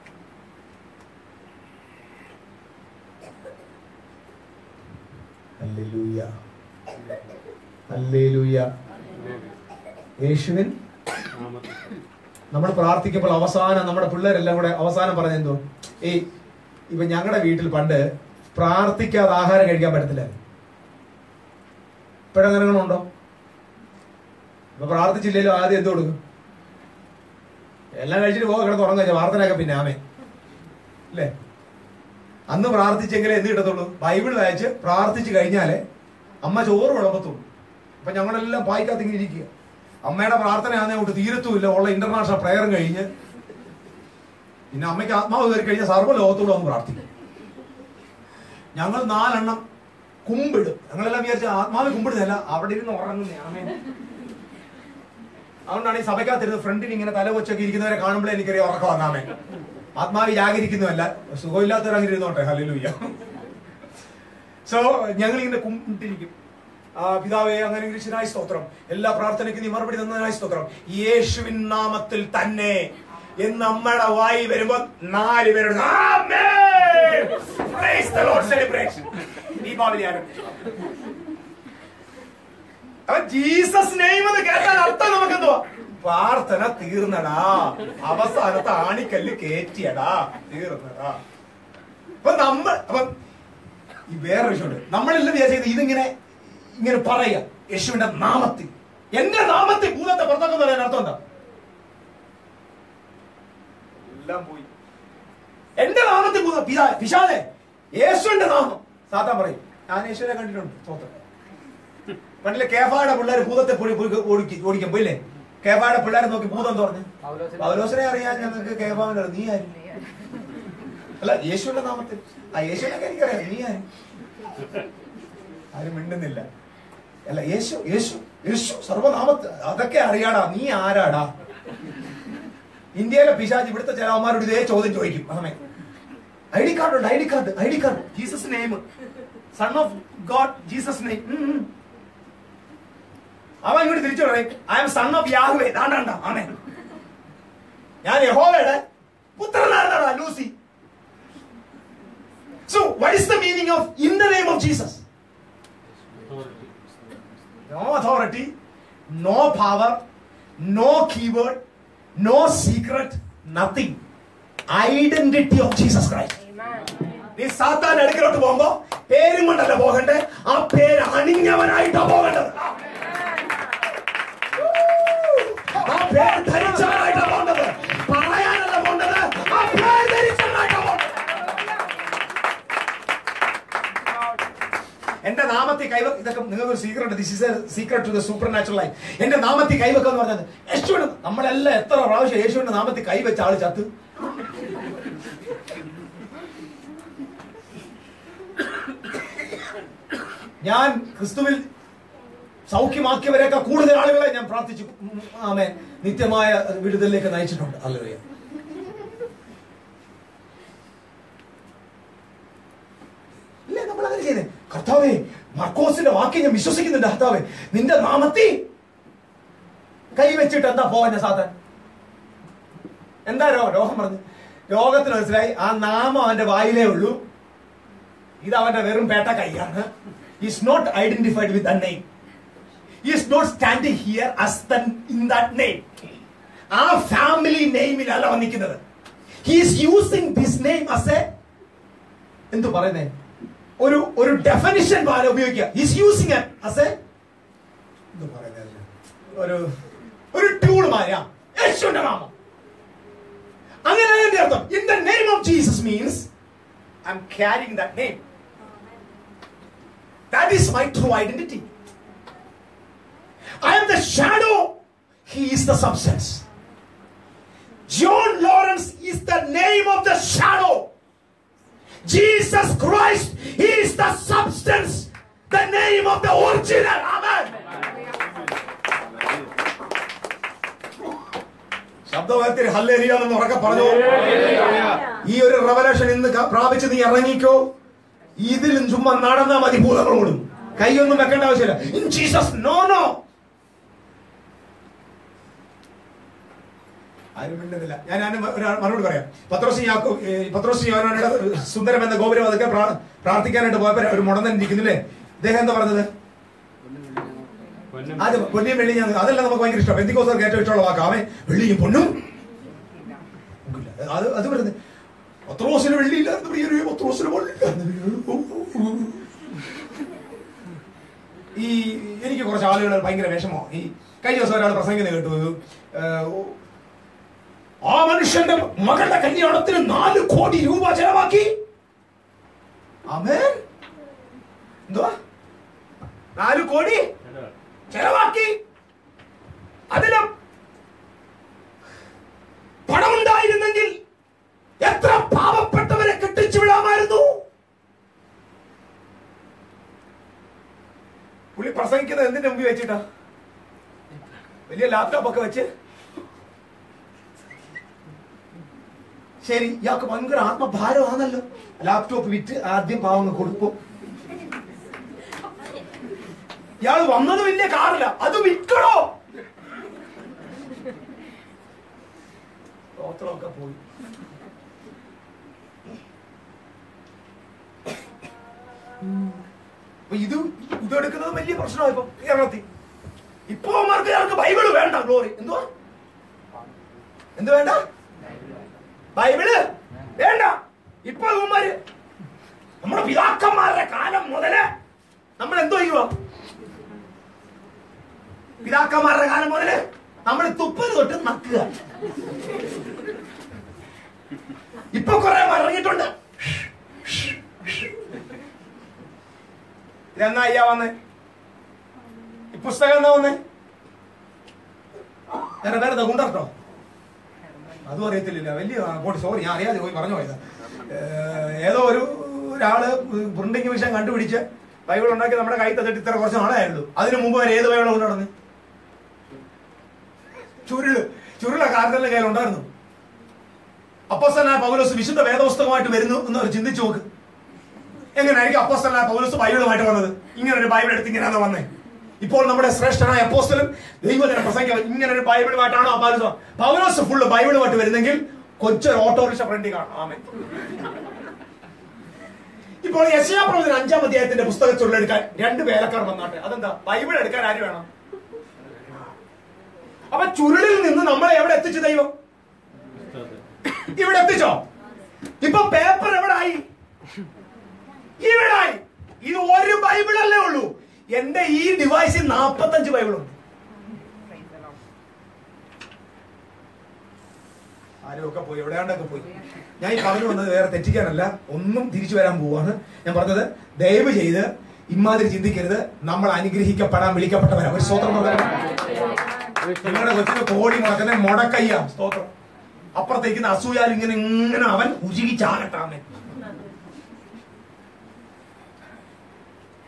ഹല്ലേലൂയ ഹല്ലേലൂയ യേശുവിൻ നമ്മൾ പ്രാർത്ഥിക്കുമ്പോൾ അവസാനം നമ്മുടെ പിള്ളേരെല്ലാം കൂടെ അവസാനം പറഞ്ഞ എന്തോ ഈ ഇപ്പൊ ഞങ്ങളുടെ വീട്ടിൽ പണ്ട് പ്രാർത്ഥിക്കാതെ ആഹാരം കഴിക്കാൻ പറ്റത്തില്ല ഇപ്പോഴങ്ങനെകളുണ്ടോ ഇപ്പൊ പ്രാർത്ഥിച്ചില്ലല്ലോ ആദ്യം എന്ത് കൊടുക്കും എല്ലാം കഴിച്ചിട്ട് പോകാൻ കിടന്ന് ഉറങ്ങാ പ്രാർത്ഥനയൊക്കെ പിന്നെ ആമേ അല്ലേ അന്ന് പ്രാർത്ഥിച്ചെങ്കിലേ എന്ത് കിട്ടത്തുള്ളൂ ബൈബിൾ വായിച്ച് പ്രാർത്ഥിച്ചു കഴിഞ്ഞാലേ അമ്മ ചോറ് വിളമ്പത്തുള്ളൂ അപ്പൊ ഞങ്ങളെല്ലാം പായിക്കാത്ത ഇങ്ങനെ ഇരിക്കുക അമ്മയുടെ പ്രാർത്ഥനയാണെന്നേ അങ്ങോട്ട് തീരത്തുമില്ല ഉള്ള ഇന്റർനാഷണൽ പ്രയറും കഴിഞ്ഞ് പിന്നെ അമ്മയ്ക്ക് ആത്മാവ് കയറി കഴിഞ്ഞാൽ സർവ്വ ലോകത്തോട് ഒന്ന് പ്രാർത്ഥിക്കും ഞങ്ങൾ നാലെണ്ണം കുമ്പിടും ഞങ്ങളെല്ലാം വിചാരിച്ച ആത്മാവ് കുമ്പിടുന്നല്ല അവിടെ ഇരുന്ന് ഉറങ്ങുന്നേ ആമേ അതുകൊണ്ടാണ് ഈ സഭയ്ക്കകത്തിരുന്ന് ഫ്രണ്ടിൽ ഇങ്ങനെ തല വെച്ചൊക്കെ ഇരിക്കുന്നവരെ കാണുമ്പോഴേ എനിക്കറിയാം ഉറക്കം വന്നാമേ ആത്മാവ് ജാഗരിക്കുന്നുമല്ല സുഖമില്ലാത്തവർ അങ്ങനെ ഇരുന്നോട്ടെ ഹല്ലേലൂയ സോ ഞങ്ങൾ ഇങ്ങനെ കുമ്പിട്ടിരിക്കും ആ പിതാവേ അങ്ങനെ ഗ്രഹിച്ചനായി സ്തോത്രം എല്ലാ പ്രാർത്ഥനയ്ക്കും നീ മറുപടി തന്നതിനായി സ്തോത്രം യേശുവിൻ നാമത്തിൽ തന്നെ എന്ന് അമ്മയുടെ വായി വരുമ്പോ നാല് പേരോട് ആമേൻ! Praise the Lord celebration. Deepavali ആരംഭിച്ചു അപ്പൊ ജീസസ് നെയിം എന്ന് കേട്ടാൽ അർത്ഥം നമുക്ക് എന്തുവാ പ്രാർത്ഥന തീർന്നടാ അവസാനത്തെ ആണിക്കല്ല് കേറ്റിയടാ തീർന്നടാ അപ്പൊ നമ്മൾ അപ്പൊ ഈ വേറെ വിഷയമുണ്ട് നമ്മളെല്ലാം വിചാരിച്ചത് ഇതിങ്ങനെ ഇങ്ങനെ പറയാ യേശുവിന്റെ നാമത്തിൽ എന്റെ നാമത്തിൽ ഭൂതത്തെ പുറത്താക്കുന്ന പറയാൻ അർത്ഥം എന്താ എല്ലാം പോയി എന്റെ നാമത്തിൽ ഭൂത പിതാ പിശാലെ യേശുവിന്റെ നാമം സാത്താൻ പറയും ഞാൻ യേശുവിനെ കണ്ടിട്ടുണ്ട് സ്തോത്രം പണ്ടിലെ കേഫായുടെ പിള്ളേർ ഭൂതത്തെ പൊടി പോയി ഓടിക്കും ഓടിക്കാൻ പോയില്ലേ കേഫായുടെ പിള്ളേരെ നോക്കി ഭൂതം തുറഞ്ഞു പൗലോസിനെ അറിയാൻ ഞങ്ങൾക്ക് കേഫാവിന്റെ നീ ആരും അല്ല യേശുവിന്റെ നാമത്തിൽ ആ യേശുവിനൊക്കെ എനിക്കറിയാം നീ ആരും ആരും മിണ്ടുന്നില്ല അല്ല യേശു യേശു യേശു സർവനാമത്ത് അതൊക്കെ അറിയാടാ നീ ആരാടാ ഇന്ത്യയിലെ പിശാജ് ഇവിടുത്തെ ചിലവന്മാരോട് ഇതേ ചോദ്യം ചോദിക്കും അമ്മേ ഐ ഡി കാർഡ് ഉണ്ട് I D card I D card Jesus name son of God Jesus name അവൻ ഇങ്ങോട്ട് തിരിച്ചു പറയും ഐ എം സൺ ഓഫ് യാഹുവേ ദാണ്ടാണ്ട ആമേ ഞാൻ യഹോവയുടെ പുത്രനായിരുന്നടാ ലൂസി so what is the meaning of in the name of Jesus? No authority, no power, no keyword, no secret, nothing. Identity of Jesus Christ. നീ സാത്താൻ അടുക്കലോട്ട് പോകുമ്പോ പേരും കൊണ്ടല്ല പോകണ്ടേ ആ പേര് അണിഞ്ഞവനായിട്ടാ പോകേണ്ടത് ആ പേര് ധരിച്ചവനായിട്ടാ പോകേണ്ടത് പറയാനല്ല പോകേണ്ടത് ആ പേര് ധരിച്ചവനായിട്ടാ പോകേണ്ടത് എന്റെ നാമത്തിൽ കൈവ ഇതൊക്കെ നിങ്ങൾക്ക് ഒരു secret this is a secret to the supernatural life എന്റെ നാമത്തിൽ കൈവെക്കുക എന്ന് പറഞ്ഞത് യേശുവിന് നമ്മളെല്ലാം എത്ര പ്രാവശ്യം യേശുവിന്റെ നാമത്തിൽ കൈവെച്ച ആള് ചത്ത് ഞാൻ ക്രിസ്തുവിൽ സൗഖ്യമാക്കിയവരെയൊക്കെ കൂടുതൽ ആളുകളെ ഞാൻ പ്രാർത്ഥിച്ചു ഉം, ആമേൻ നിത്യമായ വിടുതലിലേക്ക് നയിച്ചിട്ടുണ്ട് അല്ലെ ഇല്ലേ നമ്മൾ അങ്ങനെ ചെയ്യുന്നത് കർത്താവേ മർക്കോസിന്റെ വാക്യം ഞാൻ വിശ്വസിക്കുന്നുണ്ട് കർത്താവേ നിന്റെ നാമത്തിൽ കൈ വെച്ചിട്ട് എന്താ പോവാൻ സാധൻ എന്താ രോ രോഗം പറഞ്ഞു രോഗത്തിന് മനസ്സിലായി ആ നാമം അവന്റെ വായിലേ ഉള്ളൂ ഇത് അവന്റെ വെറും പേട്ട കൈയാണ് is not identified with name is not standing here as then in that name ആ ഫാമിലി നെയിമിലല്ല വന്നിരിക്കുന്നത് he's using this name as a എന്തു പറയുന്നേ ഒരു ഒരു ഡെഫിനിഷൻ പോലെ ഉപയോഗിക്കുക ഈസ് യൂസിങ് അസ് എ എന്തു പറയുന്നത് ഒരു ഒരു ടൂൾ മാറിയാ യേശുവിന്റെ നാമം അങ്ങനെ അതിന്റെ അർത്ഥം in the name of Jesus means I'm carrying that name that is my true identity I'm the shadow he is the substance John Lawrence is the name of the shadow Jesus Christ he is the substance, the name of the original. Amen. ശബ്ദവായത്തിൽ ഹല്ലേരിയാന്ന് ഉറക്കെ പറഞ്ഞു ഈ ഒരു Revelation ഇന്ന് ക- പ്രാപിച്ച് നീ ഇറങ്ങിക്കോ ഇതിലും ചുമ്മാ നടന്നാ മതി ഭൂതങ്ങളോടും കൈയൊന്നും വെക്കേണ്ട ആവശ്യമില്ല ഇൻ ജീസസ് നോ നോ ആരും മിണ്ടുന്നില്ല ഞാൻ ഞാൻ ഒരു മറുപടി പറയാം പത്രോസ് യാക്കോ ഏ, പത്രോസ് യോനായുടെ സുന്ദരം എന്ന ഗോപുരം അതൊക്കെ പ്രാ- പ്രാർത്ഥിക്കാനായിട്ട് പോയപ്പോ ഒരു മുടന്തൻ ഇരിക്കുന്നില്ലേ ഇദ്ദേഹം എന്താ പറഞ്ഞത് അത് പൊന്നിയും വെള്ളി ഞാൻ അതല്ല നമുക്ക് ഭയങ്കര ഇഷ്ടം എന്തിക്കോസർക്ക് ഏറ്റവും ഇഷ്ടമുള്ള വാക്കാവേ വെള്ളിയും പൊന്നും അത് അത് വരുന്നത് പത്രോസിന് വെള്ളിയില്ലായിരുന്നു പ്രിയരേ പത്രോസിന് വെള്ളിയില്ലായിരുന്നു ഈ എനിക്ക് കുറച്ച് ആളുകൾ ഭയങ്കര വിഷമോ ഈ കഴിഞ്ഞ ദിവസം ഒരാൾ പ്രസംഗിക്കുന്നത് കേട്ടു ഏഹ്, ആ മനുഷ്യന്റെ മകളുടെ കല്യാണത്തിന് നാല് കോടി രൂപ ചെലവാക്കി ആമേൻ എന്തുവാ നാല് കോടി ചെലവാക്കി അതിലും പണമുണ്ടായിരുന്നെങ്കിൽ എത്ര പാവപ്പെട്ടവരെ കെട്ടിച്ചു വിടാമായിരുന്നു പുള്ളി പ്രസംഗിക്കുന്നത് എന്തിന്റെ മുമ്പിൽ വെച്ചിട്ടാ വലിയ ലാപ്ടോപ്പ് ഒക്കെ വെച്ച് ശരി ഇയാൾക്ക് ഭയങ്കര ആത്മഭാരമാണല്ലോ ലാപ്ടോപ്പ് വിറ്റ് ആദ്യം പാവങ്ങൾ കൊടുക്കും ഇയാൾ വന്നത് വലിയ കാറില്ല അത് വിൽക്കണോ സ്തോത്രമൊക്കെ പോയി അപ്പൊ ഇത് ഇത് എടുക്കുന്നത് വലിയ പ്രശ്നമായി ഇപ്പൊ കേരളത്തിൽ ഇപ്പൊ അവന്മാർക്ക് ഞങ്ങൾക്ക് ബൈബിള് വേണ്ട ഗ്ലോറി എന്തുവാ എന്ത് വേണ്ട ബൈബിള് വേണ്ട ഇപ്പൊ ഇവന്മാര് നമ്മുടെ പിതാക്കന്മാരുടെ കാലം മുതല് നമ്മൾ എന്തോ ചെയ്യുക പിതാക്കന്മാരുടെ കാലം മുതല് നമ്മൾ തുപ്പല് തൊട്ട് നക്കുക ഇപ്പൊ കുറെ ഇറങ്ങിയിട്ടുണ്ട് ഇതെന്നാ അയ്യാ വന്നേ ഈ പുസ്തകം എന്നാ വന്നേ വേറെ വേറെ ഗുണ്ടർട്ടോ അതും അറിയത്തില്ല വലിയ പോട്ടെ സോറി ഞാൻ അറിയാതെ പോയി പറഞ്ഞു പോയത് ഏഹ്, ഏതോ ഒരു ഒരാള് പ്രിന്റിംഗ് മിഷൻ കണ്ടുപിടിച്ച് ബൈബിൾ ഉണ്ടാക്കി നമ്മുടെ കൈ തന്നിട്ട് ഇത്ര കുറച്ച് നാളായുള്ളൂ അതിനു മുമ്പ് വരെ ഏത് ബൈബിളാണ് കൊണ്ട് നടന്നത് ചുരുള് ചുരുള കാർത്തലിന്റെ കയ്യിൽ ഉണ്ടായിരുന്നു അപ്പോസ്തലനായ പൗലോസ് വിശുദ്ധ വേദപുസ്തകമായിട്ട് വരുന്നു എന്ന് അവർ ചിന്തിച്ചു നോക്ക് എങ്ങനെയായിരിക്കും അപ്പോസ്തലനായ പൗലോസ് ബൈബിളുമായിട്ട് വന്നത് ഇങ്ങനെ ഒരു ബൈബിൾ എടുത്ത് ഇങ്ങനെയാണ് വന്നേ ഇപ്പോൾ നമ്മുടെ ശ്രേഷ്ഠനായ അപ്പോസ്തലൻ ദൈവജന പ്രസംഗം ഇങ്ങനെ ഒരു ബൈബിളുമായിട്ടാണോ പൗലോസ് പൗലോസ് ഫുള്ള് ബൈബിളുമായിട്ട് വരുന്നെങ്കിൽ കൊച്ചൊരു ഓട്ടോറിക്ഷ ഫ്രണ്ടി കാണാം ആമേ ഇപ്പോൾ യശയാപ്രവചന അഞ്ചാം അധ്യായത്തിന്റെ പുസ്തകം ചുരുളെടുക്കാൻ രണ്ട് വേലക്കാർ വന്നാട്ടെ അതെന്താ ബൈബിൾ എടുക്കാൻ ആര് വേണം അപ്പൊ ചുരുളിൽ നിന്ന് നമ്മളെ എവിടെ എത്തിച്ചു ദൈവം ഇവിടെ എത്തിച്ചോ ഇപ്പൊ പേപ്പർ എവിടെ ആയി ഇവിടെ ആയി ഇത് ഒരു ബൈബിൾ അല്ലേ ഉള്ളൂ എന്റെ ഈ ഡിവൈസിൽ നാപ്പത്തഞ്ച് ബൈബിളുണ്ട് ആരും ഒക്കെ പോയി എവിടെയാണ്ടൊക്കെ പോയി ഞാൻ ഈ പറഞ്ഞു വന്നത് വേറെ തെറ്റിക്കാനല്ല ഒന്നും തിരിച്ചു വരാൻ പോവാണ് ഞാൻ പറഞ്ഞത് ദയവ് ചെയ്ത് ഇമാതിരി ചിന്തിക്കരുത് നമ്മൾ അനുഗ്രഹിക്കപ്പെടാൻ വിളിക്കപ്പെട്ടവരാ ഒരു സ്വതന്ത്രം പറയാം നിങ്ങളുടെ കൊച്ചിന് കോടി മുടക്കുന്ന മുടക്കയ്യ സ്തോത്രം അപ്പുറത്തേക്കുന്ന അസൂയാൽ ഇങ്ങനെ ഇങ്ങനെ അവൻ ഉരുകി ചാകട്ടാമേ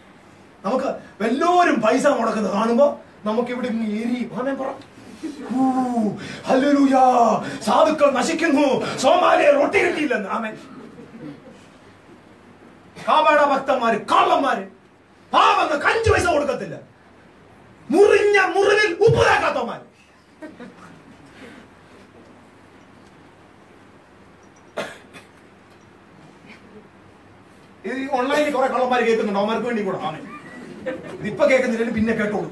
എല്ലാവരും പൈസ മുടക്കുന്നത് കാണുമ്പോ നമുക്ക് ഇവിടെ ഇങ്ങ് എരിയും ആമേൻ പറ ഊ, ഹല്ലേലൂയ. സാധുക്കൾ നശിക്കുന്നു സോമാലിയ റൊട്ടി കിട്ടിയില്ലെന്ന് ആമേൻ കാബാട ഭക്തന്മാര് കള്ളന്മാര് പാവങ്ങൾ അഞ്ചു പൈസ കൊടുക്കത്തില്ല മുറിഞ്ഞ മുറിവിൽ ഉപ്പ് തേക്കാത്തവന്മാര് ഇത് ഈ ഓൺലൈനിൽ കുറെ കള്ളന്മാര് കേൾക്കുന്നുണ്ട് അവന്മാർക്ക് വേണ്ടി കൂടെ ആമേൻ ഇതിപ്പൊ കേൾക്കുന്നില്ല പിന്നെ കേട്ടോളൂ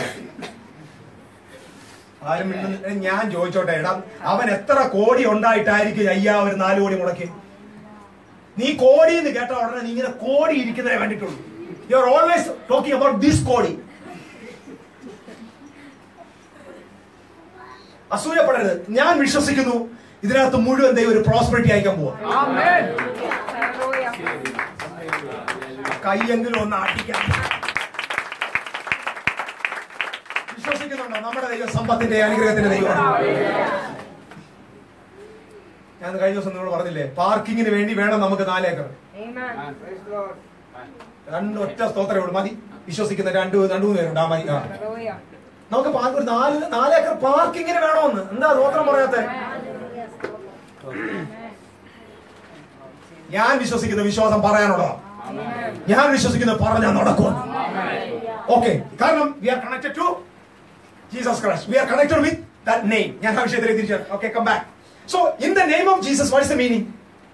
ആരും മിണ്ടുന്നില്ല. ഞാൻ ചോദിച്ചോട്ടെ എടാ അവൻ എത്ര കോടി ഉണ്ടായിട്ടായിരിക്കും അയ്യാ ഒരു നാല് കോടി മുടക്കി നീ കോടി എന്ന് കേട്ട ഉടനെ നീ ഇങ്ങനെ കോടി ഇരിക്കുന്നതേ കണ്ടിട്ടുള്ളൂ you are always talking about this കോടി അസൂയപ്പെടരുത് ഞാൻ വിശ്വസിക്കുന്നു ഇതിനകത്ത് മുഴുവൻ ദൈവം ഒരു പ്രോസ്പെറിറ്റി അയക്കാൻ പോവാ Amen. കൈയെങ്കിലും ഒന്ന് അടിക്കാം വിശ്വസിക്കുന്നുണ്ടോ നമ്മുടെ ദൈവം സമ്പത്തിന്റെ അനുഗ്രഹത്തിന്റെ ദൈവമാണ് ഞാൻ കഴിഞ്ഞ ദിവസം നിങ്ങളോട് പറഞ്ഞില്ലേ പാർക്കിങ്ങിന് വേണ്ടി വേണം നമുക്ക് നാലേക്കർ Amen. Praise the Lord. രണ്ട് ഒറ്റ സ്തോത്രമേ ഉള്ളൂ മതി വിശ്വസിക്കുന്ന രണ്ട് രണ്ടു മൂന്ന് പേരുണ്ട് ആ മതി ആ Hallelujah. നമുക്ക് പാർക്ക് ഒരു നാല് നാലേക്കർ പാർക്കിങ്ങിന് വേണമെന്ന് എന്താ സ്തോത്രം പറയാത്തെ ഞാൻ വിശ്വസിക്കുന്ന വിശ്വാസം പറയാനുള്ളതാ ഞാൻ വിശ്വസിക്കുന്ന പറഞ്ഞാൽ നടക്കും ഓക്കെ കാരണം we are connected to Jesus Christ we are connected with that name ഞാൻ ആ വിഷയത്തിലേക്ക് തിരിച്ചു okay come back so in the name of Jesus what is the meaning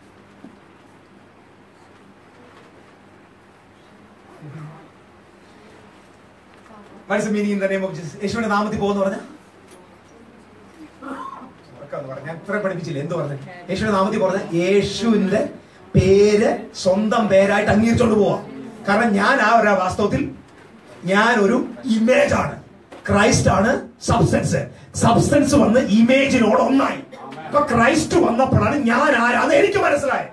what is the meaning in the name of Jesus യേശുവിന്റെ നാമത്തിൽ പോകുന്നു പറഞ്ഞ ഞാൻ ഇത്ര പഠിപ്പിച്ചില്ല എന്ത് പറഞ്ഞു യേശുവിന്റെ നാമത്തിൽ പറഞ്ഞ യേശുവിന്റെ പേര് സ്വന്തം പേരായിട്ട് അംഗീകരിച്ചോണ്ട് പോവാ കാരണം ഞാൻ ആ ഒരു വാസ്തവത്തിൽ ഞാൻ ഒരു ഇമേജ് ആണ് ക്രൈസ്റ്റ് ആണ് സബ്സ്റ്റൻസ് സബ്സ്റ്റൻസ് വന്ന് ഇമേജിനോട് ഒന്നായി അപ്പൊ ക്രൈസ്റ്റ് വന്നപ്പോഴാണ് ഞാൻ ആരാന്ന് എനിക്ക് മനസ്സിലായത്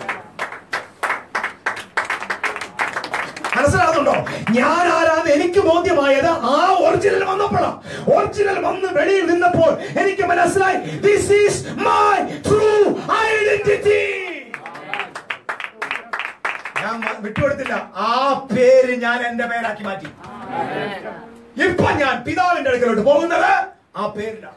മനസ്സിലാകുന്നുണ്ടോ ഞാൻ ആരാന്ന് എനിക്ക് ബോധ്യമായത് ആ ഒറിജിനൽ വന്നപ്പോഴാണ് ഒറിജിനൽ വന്ന് വെളിയിൽ നിന്നപ്പോൾ എനിക്ക് മനസ്സിലായി this is my true identity ഞാൻ മ- വിട്ടുകൊടുത്തില്ല ആ പേര് ഞാൻ എന്റെ പേരാക്കി മാറ്റി ഇപ്പൊ ഞാൻ പിതാവിന്റെ അടുക്കലോട്ട് പോകുന്നത് ആ പേരിലാണ്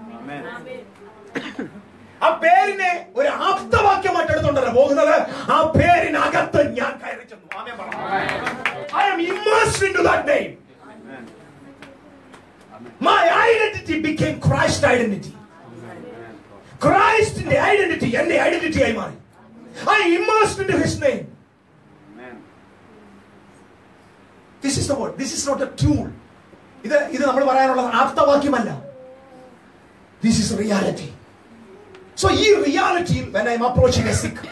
ആ പേരിനെ ഒരു ആപ്തവാക്യമായിട്ട് എടുത്തോണ്ടല്ല പോകുന്നത് ആ പേരിനകത്ത് ഞാൻ കയറി ചെന്നു ആമേൻ പറ I am immersed into that name my identity became Christ identity ക്രൈസ്റ്റിന്റെ ഐഡന്റിറ്റി എന്റെ ഐഡന്റിറ്റി ആയി മാറി I immersed into his name this is the word this is not a tool ഇത് ഇത് നമ്മൾ പറയാനുള്ള ആപ്തവാക്യമല്ല ദിസ് ഇസ് റിയാലിറ്റി സോ ഈ റിയാലിറ്റിയിൽ when I'm approaching a sick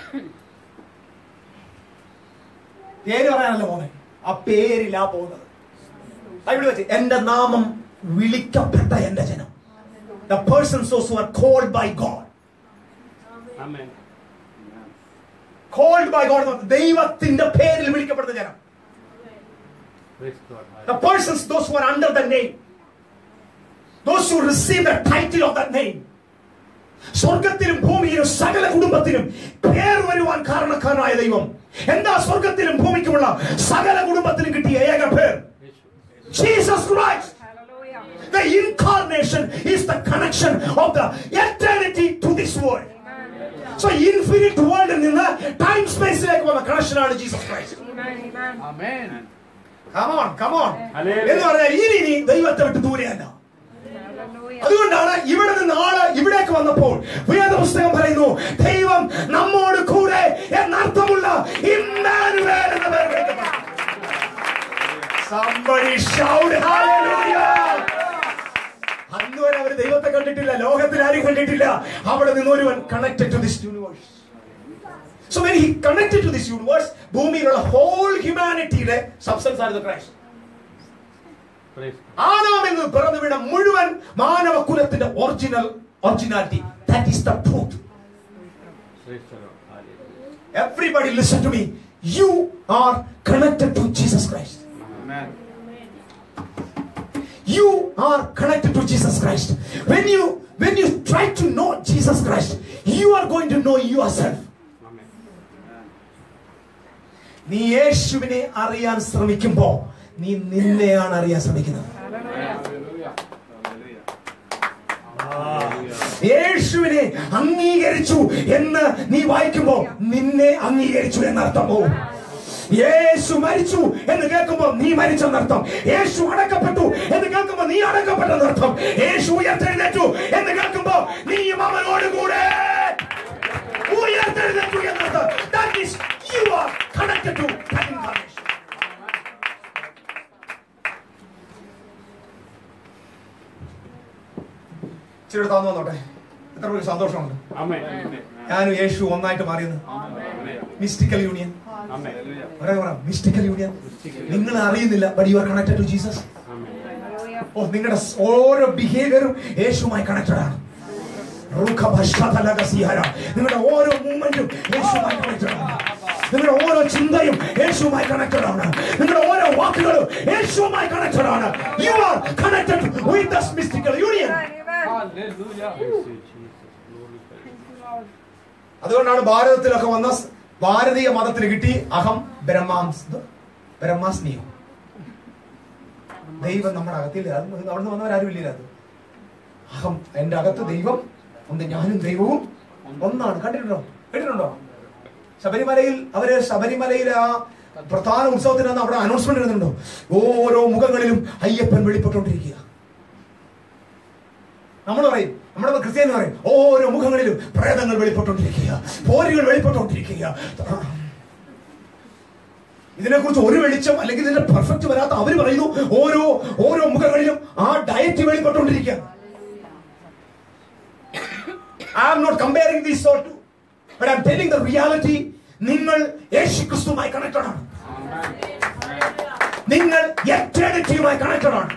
പേര് പറയാനല്ല പോകുന്നത് ആ പേരിലാ പോകുന്നത് ബൈബിൾ വെച്ച് എന്റെ നാമം വിളിക്കപ്പെട്ട എന്റെ ജനം the persons who are called by God Amen. Called by God ദൈവത്തിന്റെ പേരിൽ വിളിക്കപ്പെടുന്ന ജനം Praise God. The persons, those who are under the name, those who receive the title of that name. സ്വർഗത്തിലും ഭൂമിയിലും സകല കുടുംബത്തിലും പേർ വരുവാൻ കാരണക്കാരനായ ദൈവം എന്താ സ്വർഗത്തിലും ഭൂമിക്കുമുള്ള സകല കുടുംബത്തിലും കിട്ടിയ ഏക പേർ Jesus Christ Hallelujah. The incarnation is the connection of the eternity to this world. So infinite world നിന്ന് ടൈം സ്പേസിലേക്ക് വന്ന കണക്ഷനാണ് Jesus Christ Amen. Amen. Amen. Come on come on Hallelujah. എന്ന് പറഞ്ഞാൽ ഇനി നീ ദൈവത്തെ വിട്ട് ദൂരെയല്ല Hallelujah. അതുകൊണ്ടാണ് ഇവിടെ നിന്ന് ആള് ഇവിടേക്ക് വന്നപ്പോൾ വേദപുസ്തകം പറയുന്നു ദൈവം നമ്മോട് കൂടെ എന്നർത്ഥമുള്ള ഇമ്മാനുവേൽ എന്ന പേർ വിളിക്കപ്പെട്ടു Somebody shout hallelujah. അന്ന് വരെ അവർ ദൈവത്തെ കണ്ടിട്ടില്ല ലോകത്തിൽ ആരും കണ്ടിട്ടില്ല അവിടെ നിന്ന് ഒരുവൻ connected to this universe so when he connected to this universe ഭൂമിയിലുള്ള ഹോൾ ഹ്യൂമാനിറ്റിയുടെ സബ്സ്റ്റൻസ് ആണ് ക്രൈസ്റ്റ് Praise God. ആദാം എന്ന് പിറന്നു വീണ മുഴുവൻ മാനവ കുലത്തിന്റെ original originality that is the truth Praise the Lord. Hallelujah. Everybody listen to me you are connected to Jesus Christ Amen. You are connected to Jesus Christ when you when you try to know Jesus Christ you are going to know yourself Amen. നീ യേശുവിനെ അറിയാൻ ശ്രമിക്കുമ്പോ നീ നിന്നെയാണ് അറിയാൻ ശ്രമിക്കുന്നത് യേശുവിനെ അംഗീകരിച്ചു എന്ന് നീ വായിക്കുമ്പോ നിന്നെ അംഗീകരിച്ചു എന്നർത്ഥമോ യേശു മരിച്ചു എന്ന് കേൾക്കുമ്പോ നീ മരിച്ചെന്നർത്ഥം യേശു അടക്കപ്പെട്ടു എന്ന് കേൾക്കുമ്പോ നീ അടക്കപ്പെട്ടെന്നർത്ഥം യേശു ഉയർത്തെഴുന്നേറ്റു എന്ന് കേൾക്കുമ്പോ നീയും അവനോട് കൂടെ ഉയർത്തെഴുന്നേറ്റു എന്നർത്ഥം That is, you are connected to that incarnation. ഇച്ചിരി താന്നു വന്നോട്ടെ എത്ര പേർക്ക് സന്തോഷമുണ്ട് Amen. ഞാനും യേശു ഒന്നായിട്ട് മാറിയെന്ന് മിസ്റ്റിക്കൽ യൂണിയൻ Amen. പറയാ പറ മിസ്റ്റിക്കൽ യൂണിയൻ നിങ്ങൾ അറിയുന്നില്ല but you are connected to Jesus Amen. ഓ നിങ്ങളുടെ ഓരോ ബിഹേവിയറും യേശുമായി കണക്റ്റഡ് ആണ് റുഖഭഷതലകസിഹര. നിങ്ങളുടെ ഓരോ മൂവ്മെന്റും യേശുമായി കണക്റ്റഡ് ആണ് നിങ്ങളുടെ ഓരോ ചിന്തയും യേശുമായി കണക്റ്റഡ് ആണ് നിങ്ങളുടെ ഓരോ വാക്കുകളും യേശുവുമായി കണക്റ്റഡ് ആണ് you are connected with this mystical union Hallelujah. Praise you, Jesus. Glorify you. അതുകൊണ്ടാണ് ഭാരതത്തിലൊക്കെ വന്ന സ് ഭാരതീയ മതത്തിൽ കിട്ടി അഹം ബ്രഹ്മാംസ് ബ്രഹ്മാസ്മിയോ ദൈവം നമ്മുടെ അകത്തില്ല അത് അവിടുന്ന് വന്നവരാരും ഇല്ല അത് അഹം എന്റെ അകത്ത് ദൈവം ഉണ്ട് ഞാനും ദൈവവും ഒന്നാണ് കണ്ടിട്ടുണ്ടോ കേട്ടിട്ടുണ്ടോ ശബരിമലയിൽ അവര് ശബരിമലയിൽ ആ പ്രധാന ഉത്സവത്തിന് അന്ന് അവിടെ അനൗൺസ്മെന്റ് ഇടുന്നുണ്ടോ ഓരോ മുഖങ്ങളിലും അയ്യപ്പൻ വെളിപ്പെട്ടുകൊണ്ടിരിക്കുക നമ്മൾ പറയും നമ്മുടെ ക്രിസ്ത്യാനി പറയും ഓരോ മുഖങ്ങളിലും പ്രേതങ്ങൾ വെളിപ്പെട്ടുകൊണ്ടിരിക്കുക പോരുകൾ വെളിപ്പെട്ടുകൊണ്ടിരിക്കുക ഇതിനെക്കുറിച്ച് ഒരു വെളിച്ചം അല്ലെങ്കിൽ ഇതിന്റെ പെർഫെക്റ്റ് വരാത്ത അവർ പറയുന്നു ഓരോ ഓരോ മുഖങ്ങളിലും ആ ഡയറ്റ് വെളിപ്പെട്ടുകൊണ്ടിരിക്കുക I am not comparing these so two but I am telling the reality നിങ്ങൾ യേശു ക്രിസ്തുമായി കണക്റ്റഡ് ആണ് നിങ്ങൾ എറ്റേണിറ്റിയുമായി കണക്റ്റഡ് ആണ്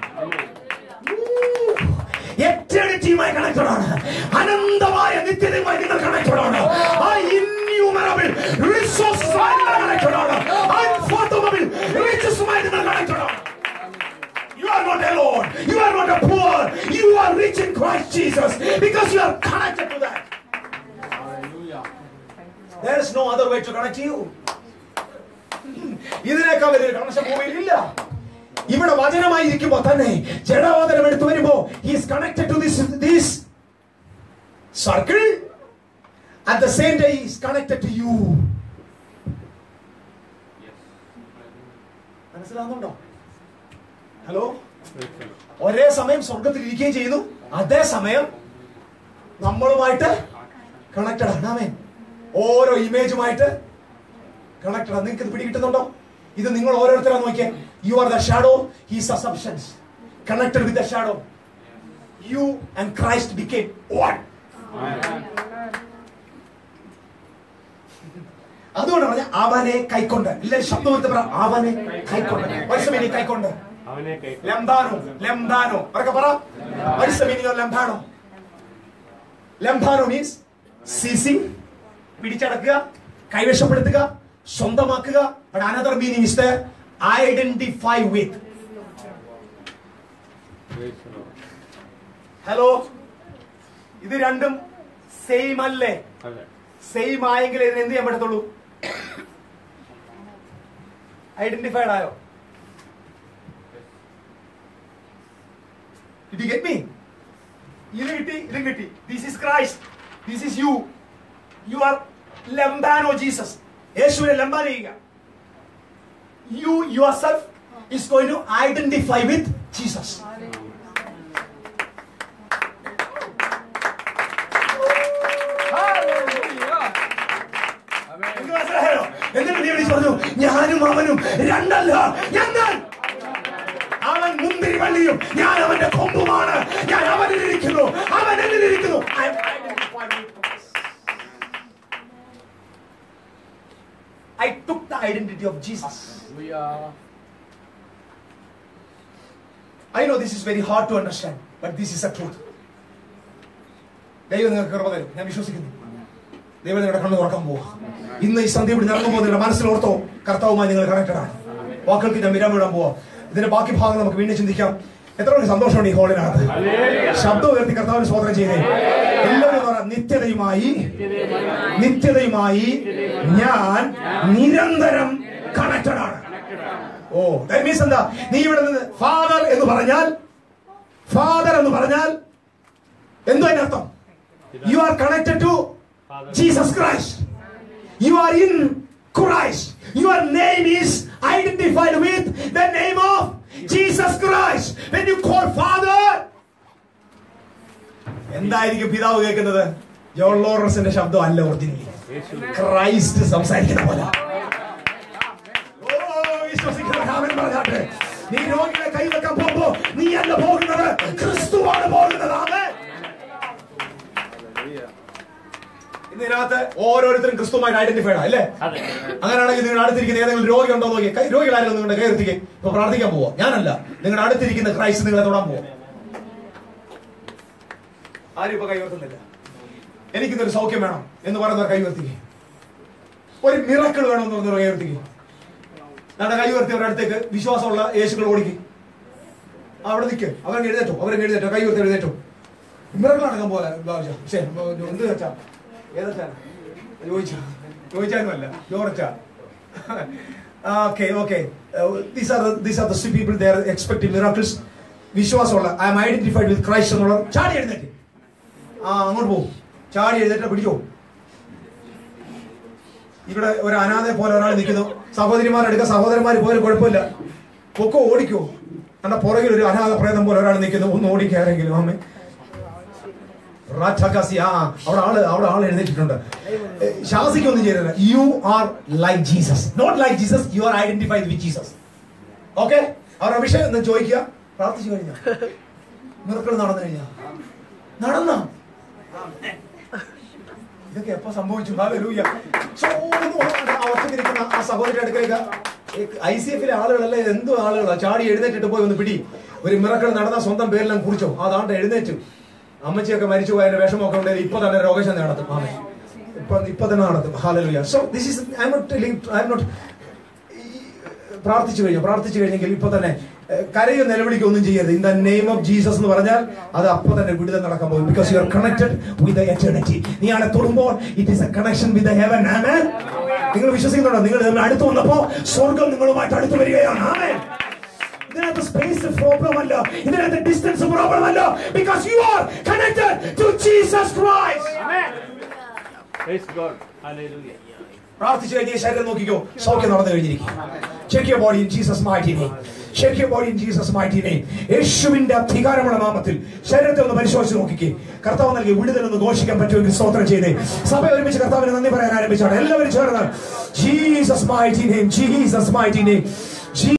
എറ്റേണിറ്റിയുമായി കണക്റ്റഡ് ആണ് അനന്തമായ നിത്യതയുമായി നിങ്ങൾ കണക്റ്റഡ് ആണ് ആ ഇന്യൂമറബിൾ റിസോഴ്സുമായി നിങ്ങൾ കണക്റ്റഡ് ആണ് അൺഫോർട്ടബിൾ റിച്ചസുമായി നിങ്ങൾ കണക്റ്റഡ് ആണ് You are not alone. You are not a poor. You are rich in Christ Jesus because you are connected to that. There is no other way to connect you. ഇതിനേക്കാൾ വലിയൊരു connection ഭൂമിയിൽ ഇല്ല ഇവിടെ വചനമായി ഇരിക്കുമ്പോ തന്നെ ജഡവാദനം എടുത്തു വരുമ്പോ is connected to this this circle at the same time is connected to you മനസ്സിലാവുന്നുണ്ടോ ഹലോ Praise the Lord. ഒരേ സമയം സ്വർഗത്തിൽ ഇരിക്കുകയും ചെയ്യുന്നു അതേ സമയം നമ്മളുമായിട്ട് കണക്റ്റഡ് ആണ് ആമേൻ ഓരോ ഇമേജുമായിട്ട് കണക്റ്റഡ് ആണ് നിങ്ങൾക്ക് ഇത് പിടികിട്ടുന്നുണ്ടോ ഇത് നിങ്ങൾ ഓരോരുത്തരാ നോക്കിയേ you are the shadow he's a substance connected with the shadow you and Christ became one അതുകൊണ്ട് പറഞ്ഞ അവനെ കൈക്കൊണ്ട് എല്ലാവരും ശബ്ദം എടുത്ത് പറ അവനെ കൈക്കൊണ്ട് വത്സമിനി കൈക്കൊണ്ട് അവനെ കൈ ലംബാനോ ലംബാനോ അവരൊക്കെ പറ What is the meaning of ലംബാനോ ലംബാനോ മീൻസ് സീസിങ് പിടിച്ചടക്കുക കൈവശപ്പെടുത്തുക സ്വന്തമാക്കുക but another meaning is identify with Praise the Lord. Hello ഇത് രണ്ടും സെയിം അല്ലേ അതെ സെയിം ആയെങ്കിൽ ഇതിന് എന്ത് ചെയ്യാൻ പറ്റത്തുള്ളൂ ഐഡന്റിഫൈഡ് ആയോ Did you get me? ഇത് കിട്ടി ഇതും കിട്ടി this is Christ this is you you are ലംബാനോ ജീസസ് യേശുവിനെ ലംബാൻ ചെയ്യുക you yourself is going to identify with Jesus Hallelujah. Amen. നിങ്ങൾക്ക് മനസ്സിലായോ എന്നിട്ട് നീ വിളിച്ചു പറഞ്ഞു ഞാനും അവനും രണ്ടല്ല എന്നാൽ അവൻ മുന്തിരി വള്ളിയും ഞാൻ അവന്റെ കൊമ്പുമാണ് ഞാൻ അവനിലിരിക്കുന്നു അവൻ എന്നിലിരിക്കുന്നു I am identified with Christ. I took the identity of Jesus. Hallelujah. I know this is very hard to understand, but this is a truth. ദൈവം നിങ്ങൾക്ക് കൃപ തരും ഞാൻ വിശ്വസിക്കുന്നു ദൈവം നിങ്ങളുടെ കണ്ണു തുറക്കാൻ പോവാ ഇന്ന് ഈ സന്ധ്യ ഇവിടെ നടന്നു പോകുന്ന നിങ്ങളുടെ മനസ്സിലോർത്തോ കർത്താവുമായി നിങ്ങൾ കണക്റ്റഡ് ആണ് വാക്കുകൾക്ക് ഞാൻ വിരാമം ഇടാൻ പോവാ ഇതിന്റെ ബാക്കി ഭാഗം നമുക്ക് വീണ്ടും ചിന്തിക്കാം എത്ര പേർക്ക് സന്തോഷമുണ്ട് ഈ ഹോളിനകത്ത് ശബ്ദം ഉയർത്തി കർത്താവിന് സ്വതന്ത്രം ചെയ്തേ എല്ലാവരും പറ നിത്യതയുമായി നിത്യതയുമായി ഞാൻ നിരന്തരം കണക്റ്റഡ് ആണ് ഓ that means എന്താ നീ ഇവിടെ നിന്ന് ഫാദർ എന്ന് പറഞ്ഞാൽ ഫാദർ എന്ന് പറഞ്ഞാൽ എന്തോ അതിനർത്ഥം you are connected to Jesus Christ you are in Christ your name is identified with the name of Jesus Christ when you call father എന്തായിരിക്കും പിതാവ് കേൾക്കുന്നത് ജോൺ ലോറൻസിന്റെ ശബ്ദം അല്ല ഒറിജിനലി ക്രൈസ്റ്റ് സംസാരിക്കുന്ന പോലെ ഓ, വിശ്വസിക്കുന്നവർ ആമേൻ പറഞ്ഞാട്ടെ. നീ രോഗികളെ കൈവെക്കാൻ പോകുമ്പോ നീ അല്ല പോകുന്നത് ക്രിസ്തുവാണ് പോകുന്നത് ആമേൻ. ഇതിനകത്ത് ഓരോരുത്തരും ക്രിസ്തുവുമായിട്ട് ഐഡന്റിഫൈഡ് അല്ലേ അതെ അങ്ങനെയാണെങ്കിൽ നിങ്ങളുടെ അടുത്തിരിക്കുന്ന ഏതെങ്കിലും രോഗി ഉണ്ടോ നോക്കി കൈ രോഗികളായിരുന്നു നിങ്ങളുടെ കയർത്തിക്ക് ഇപ്പൊ പ്രാർത്ഥിക്കാൻ പോവാ ഞാനല്ല നിങ്ങളുടെ അടുത്തിരിക്കുന്ന ക്രൈസ്റ്റ് നിങ്ങളെ തൊടാൻ പോവാ ആരും ഇപ്പൊ കൈവർത്തുന്നില്ല എനിക്കിന്നൊരു സൗഖ്യം വേണം എന്ന് പറയുന്നവർ കൈവർത്തിക്ക് ഒരു മിറക്കിൾ വേണം എന്ന് പറഞ്ഞവർ കൈവർത്തിക്ക് നമ്മുടെ കൈവർത്തിയവരുടെ അടുത്തേക്ക് വിശ്വാസമുള്ള യേശുക്കൾ ഓടിക്കും അവിടെ നിൽക്ക് അവരങ്ങ് എഴുന്നേറ്റോ അവരങ്ങ് എഴുന്നേറ്റോ കൈവർത്തി എഴുന്നേറ്റോ മിറക്കിൾ നടക്കാൻ പോലെ പക്ഷേ എന്ത് വെച്ചാ ഏതാ ചോദിച്ചാ ചോദിച്ചാന്നുമല്ല ജോർച്ചാ okay okay these are these are the സി people they are expecting miracles വിശ്വാസമുള്ള I'm identified with Christ എന്നുള്ള ചാടി എഴുന്നേറ്റ് ആ അങ്ങോട്ട് പോകും ചാടി എഴുന്നേറ്റ് പിടിച്ചോ ഇവിടെ ഒരു അനാഥെ പോലെ ഒരാൾ നിൽക്കുന്നു സഹോദരിമാരെടുക്കുക സഹോദരന്മാർ പോലും കുഴപ്പമില്ല പൊക്കോ ഓടിക്കോ എന്റെ പുറകിൽ ഒരു അനാഥ പ്രേതം പോലെ ഒരാൾ നിൽക്കുന്നു ഒന്ന് ഓടിക്കാരെങ്കിലും അമ്മേ റാച്ചകാസി ആ അവിടെ ആള് അവിടെ ആള് എഴുന്നേറ്റിട്ടുണ്ട് ഏ, ശാസിക്കൊന്നും ചെയ്യരുത് you are like Jesus not like Jesus you are identified with Jesus okay അവരുടെ വിഷയം എന്ന് ചോദിക്കുക പ്രാർത്ഥിച്ചു കഴിഞ്ഞാ മിറക്കൾ നടന്നു കഴിഞ്ഞാ നടന്ന ഇതൊക്കെ എപ്പോ സംഭവിച്ചു ഹാലൂയ ഒറ്റക്കിരിക്കുന്ന ആ സഹോദരി അടുക്കലേക്ക് ഐ സി എഫിലെ ആളുകളല്ലേ എന്തോ ആളുകളാ ചാടി എഴുന്നേറ്റിട്ട് പോയി ഒന്ന് പിടി ഒരു മിറക്കൾ നടന്ന സ്വന്തം പേരിലും കുറിച്ചോ അതാണ്ട് എഴുന്നേറ്റു അമ്മച്ചിയൊക്കെ മരിച്ചു പോയതിന്റെ വിഷമൊക്കെ ഉണ്ടെങ്കിൽ ഇപ്പൊ തന്നെ രോഗശാന്തി നടത്തും ആമേ ഇപ്പൊ ഇപ്പൊ തന്നെ നടത്തും ഹാലലുയ so this is I not telling I not പ്രാർത്ഥിച്ചു കഴിഞ്ഞു പ്രാർത്ഥിച്ചു കഴിഞ്ഞെങ്കിൽ ഇപ്പൊ തന്നെ ഏഹ്, കരയോ നിലവിളിക്കോ ഒന്നും ചെയ്യരുത് in the name of Jesus എന്ന് പറഞ്ഞാൽ അത് അപ്പൊ തന്നെ വിടുതൽ നടക്കാൻ പോകും because you are connected with eternity നീ ആളെ തൊടുമ്പോൾ it is a connection with heaven ആമേൻ നിങ്ങൾ വിശ്വസിക്കുന്നുണ്ടോ നിങ്ങൾ തമ്മിൽ അടുത്ത് വന്നപ്പോ സ്വർഗം നിങ്ങളുമായിട്ട് അടുത്ത് വരികയാണ് ആമേൻ ഇതിനകത്ത് സ്പേസ് പ്രോബ്ലം അല്ല ഇതിനകത്ത് ഡിസ്റ്റൻസ് പ്രോബ്ലം അല്ല because you are connected to Jesus Christ Praise God. Hallelujah. പ്രാർത്ഥിച്ചു കഴിഞ്ഞ ശരീരം നോക്കിക്കോ സൗഖ്യം നടന്നു കഴിഞ്ഞിരിക്കും check your body in Jesus mighty name check your body in Jesus mighty name യേശുവിന്റെ അധികാരമുള്ള നാമത്തിൽ ശരീരത്തെ ഒന്ന് പരിശോധിച്ച് നോക്കിക്കേ കർത്താവ് നൽകി വിടുതൽ ഒന്ന് ഘോഷിക്കാൻ പറ്റുമെങ്കിൽ സ്തോത്രം ചെയ്തേ സഭ ഒരുമിച്ച് കർത്താവിന് നന്ദി പറയാൻ ആരംഭിച്ചാണ് എല്ലാവരും ചേർന്ന് Jesus mighty name Jesus mighty name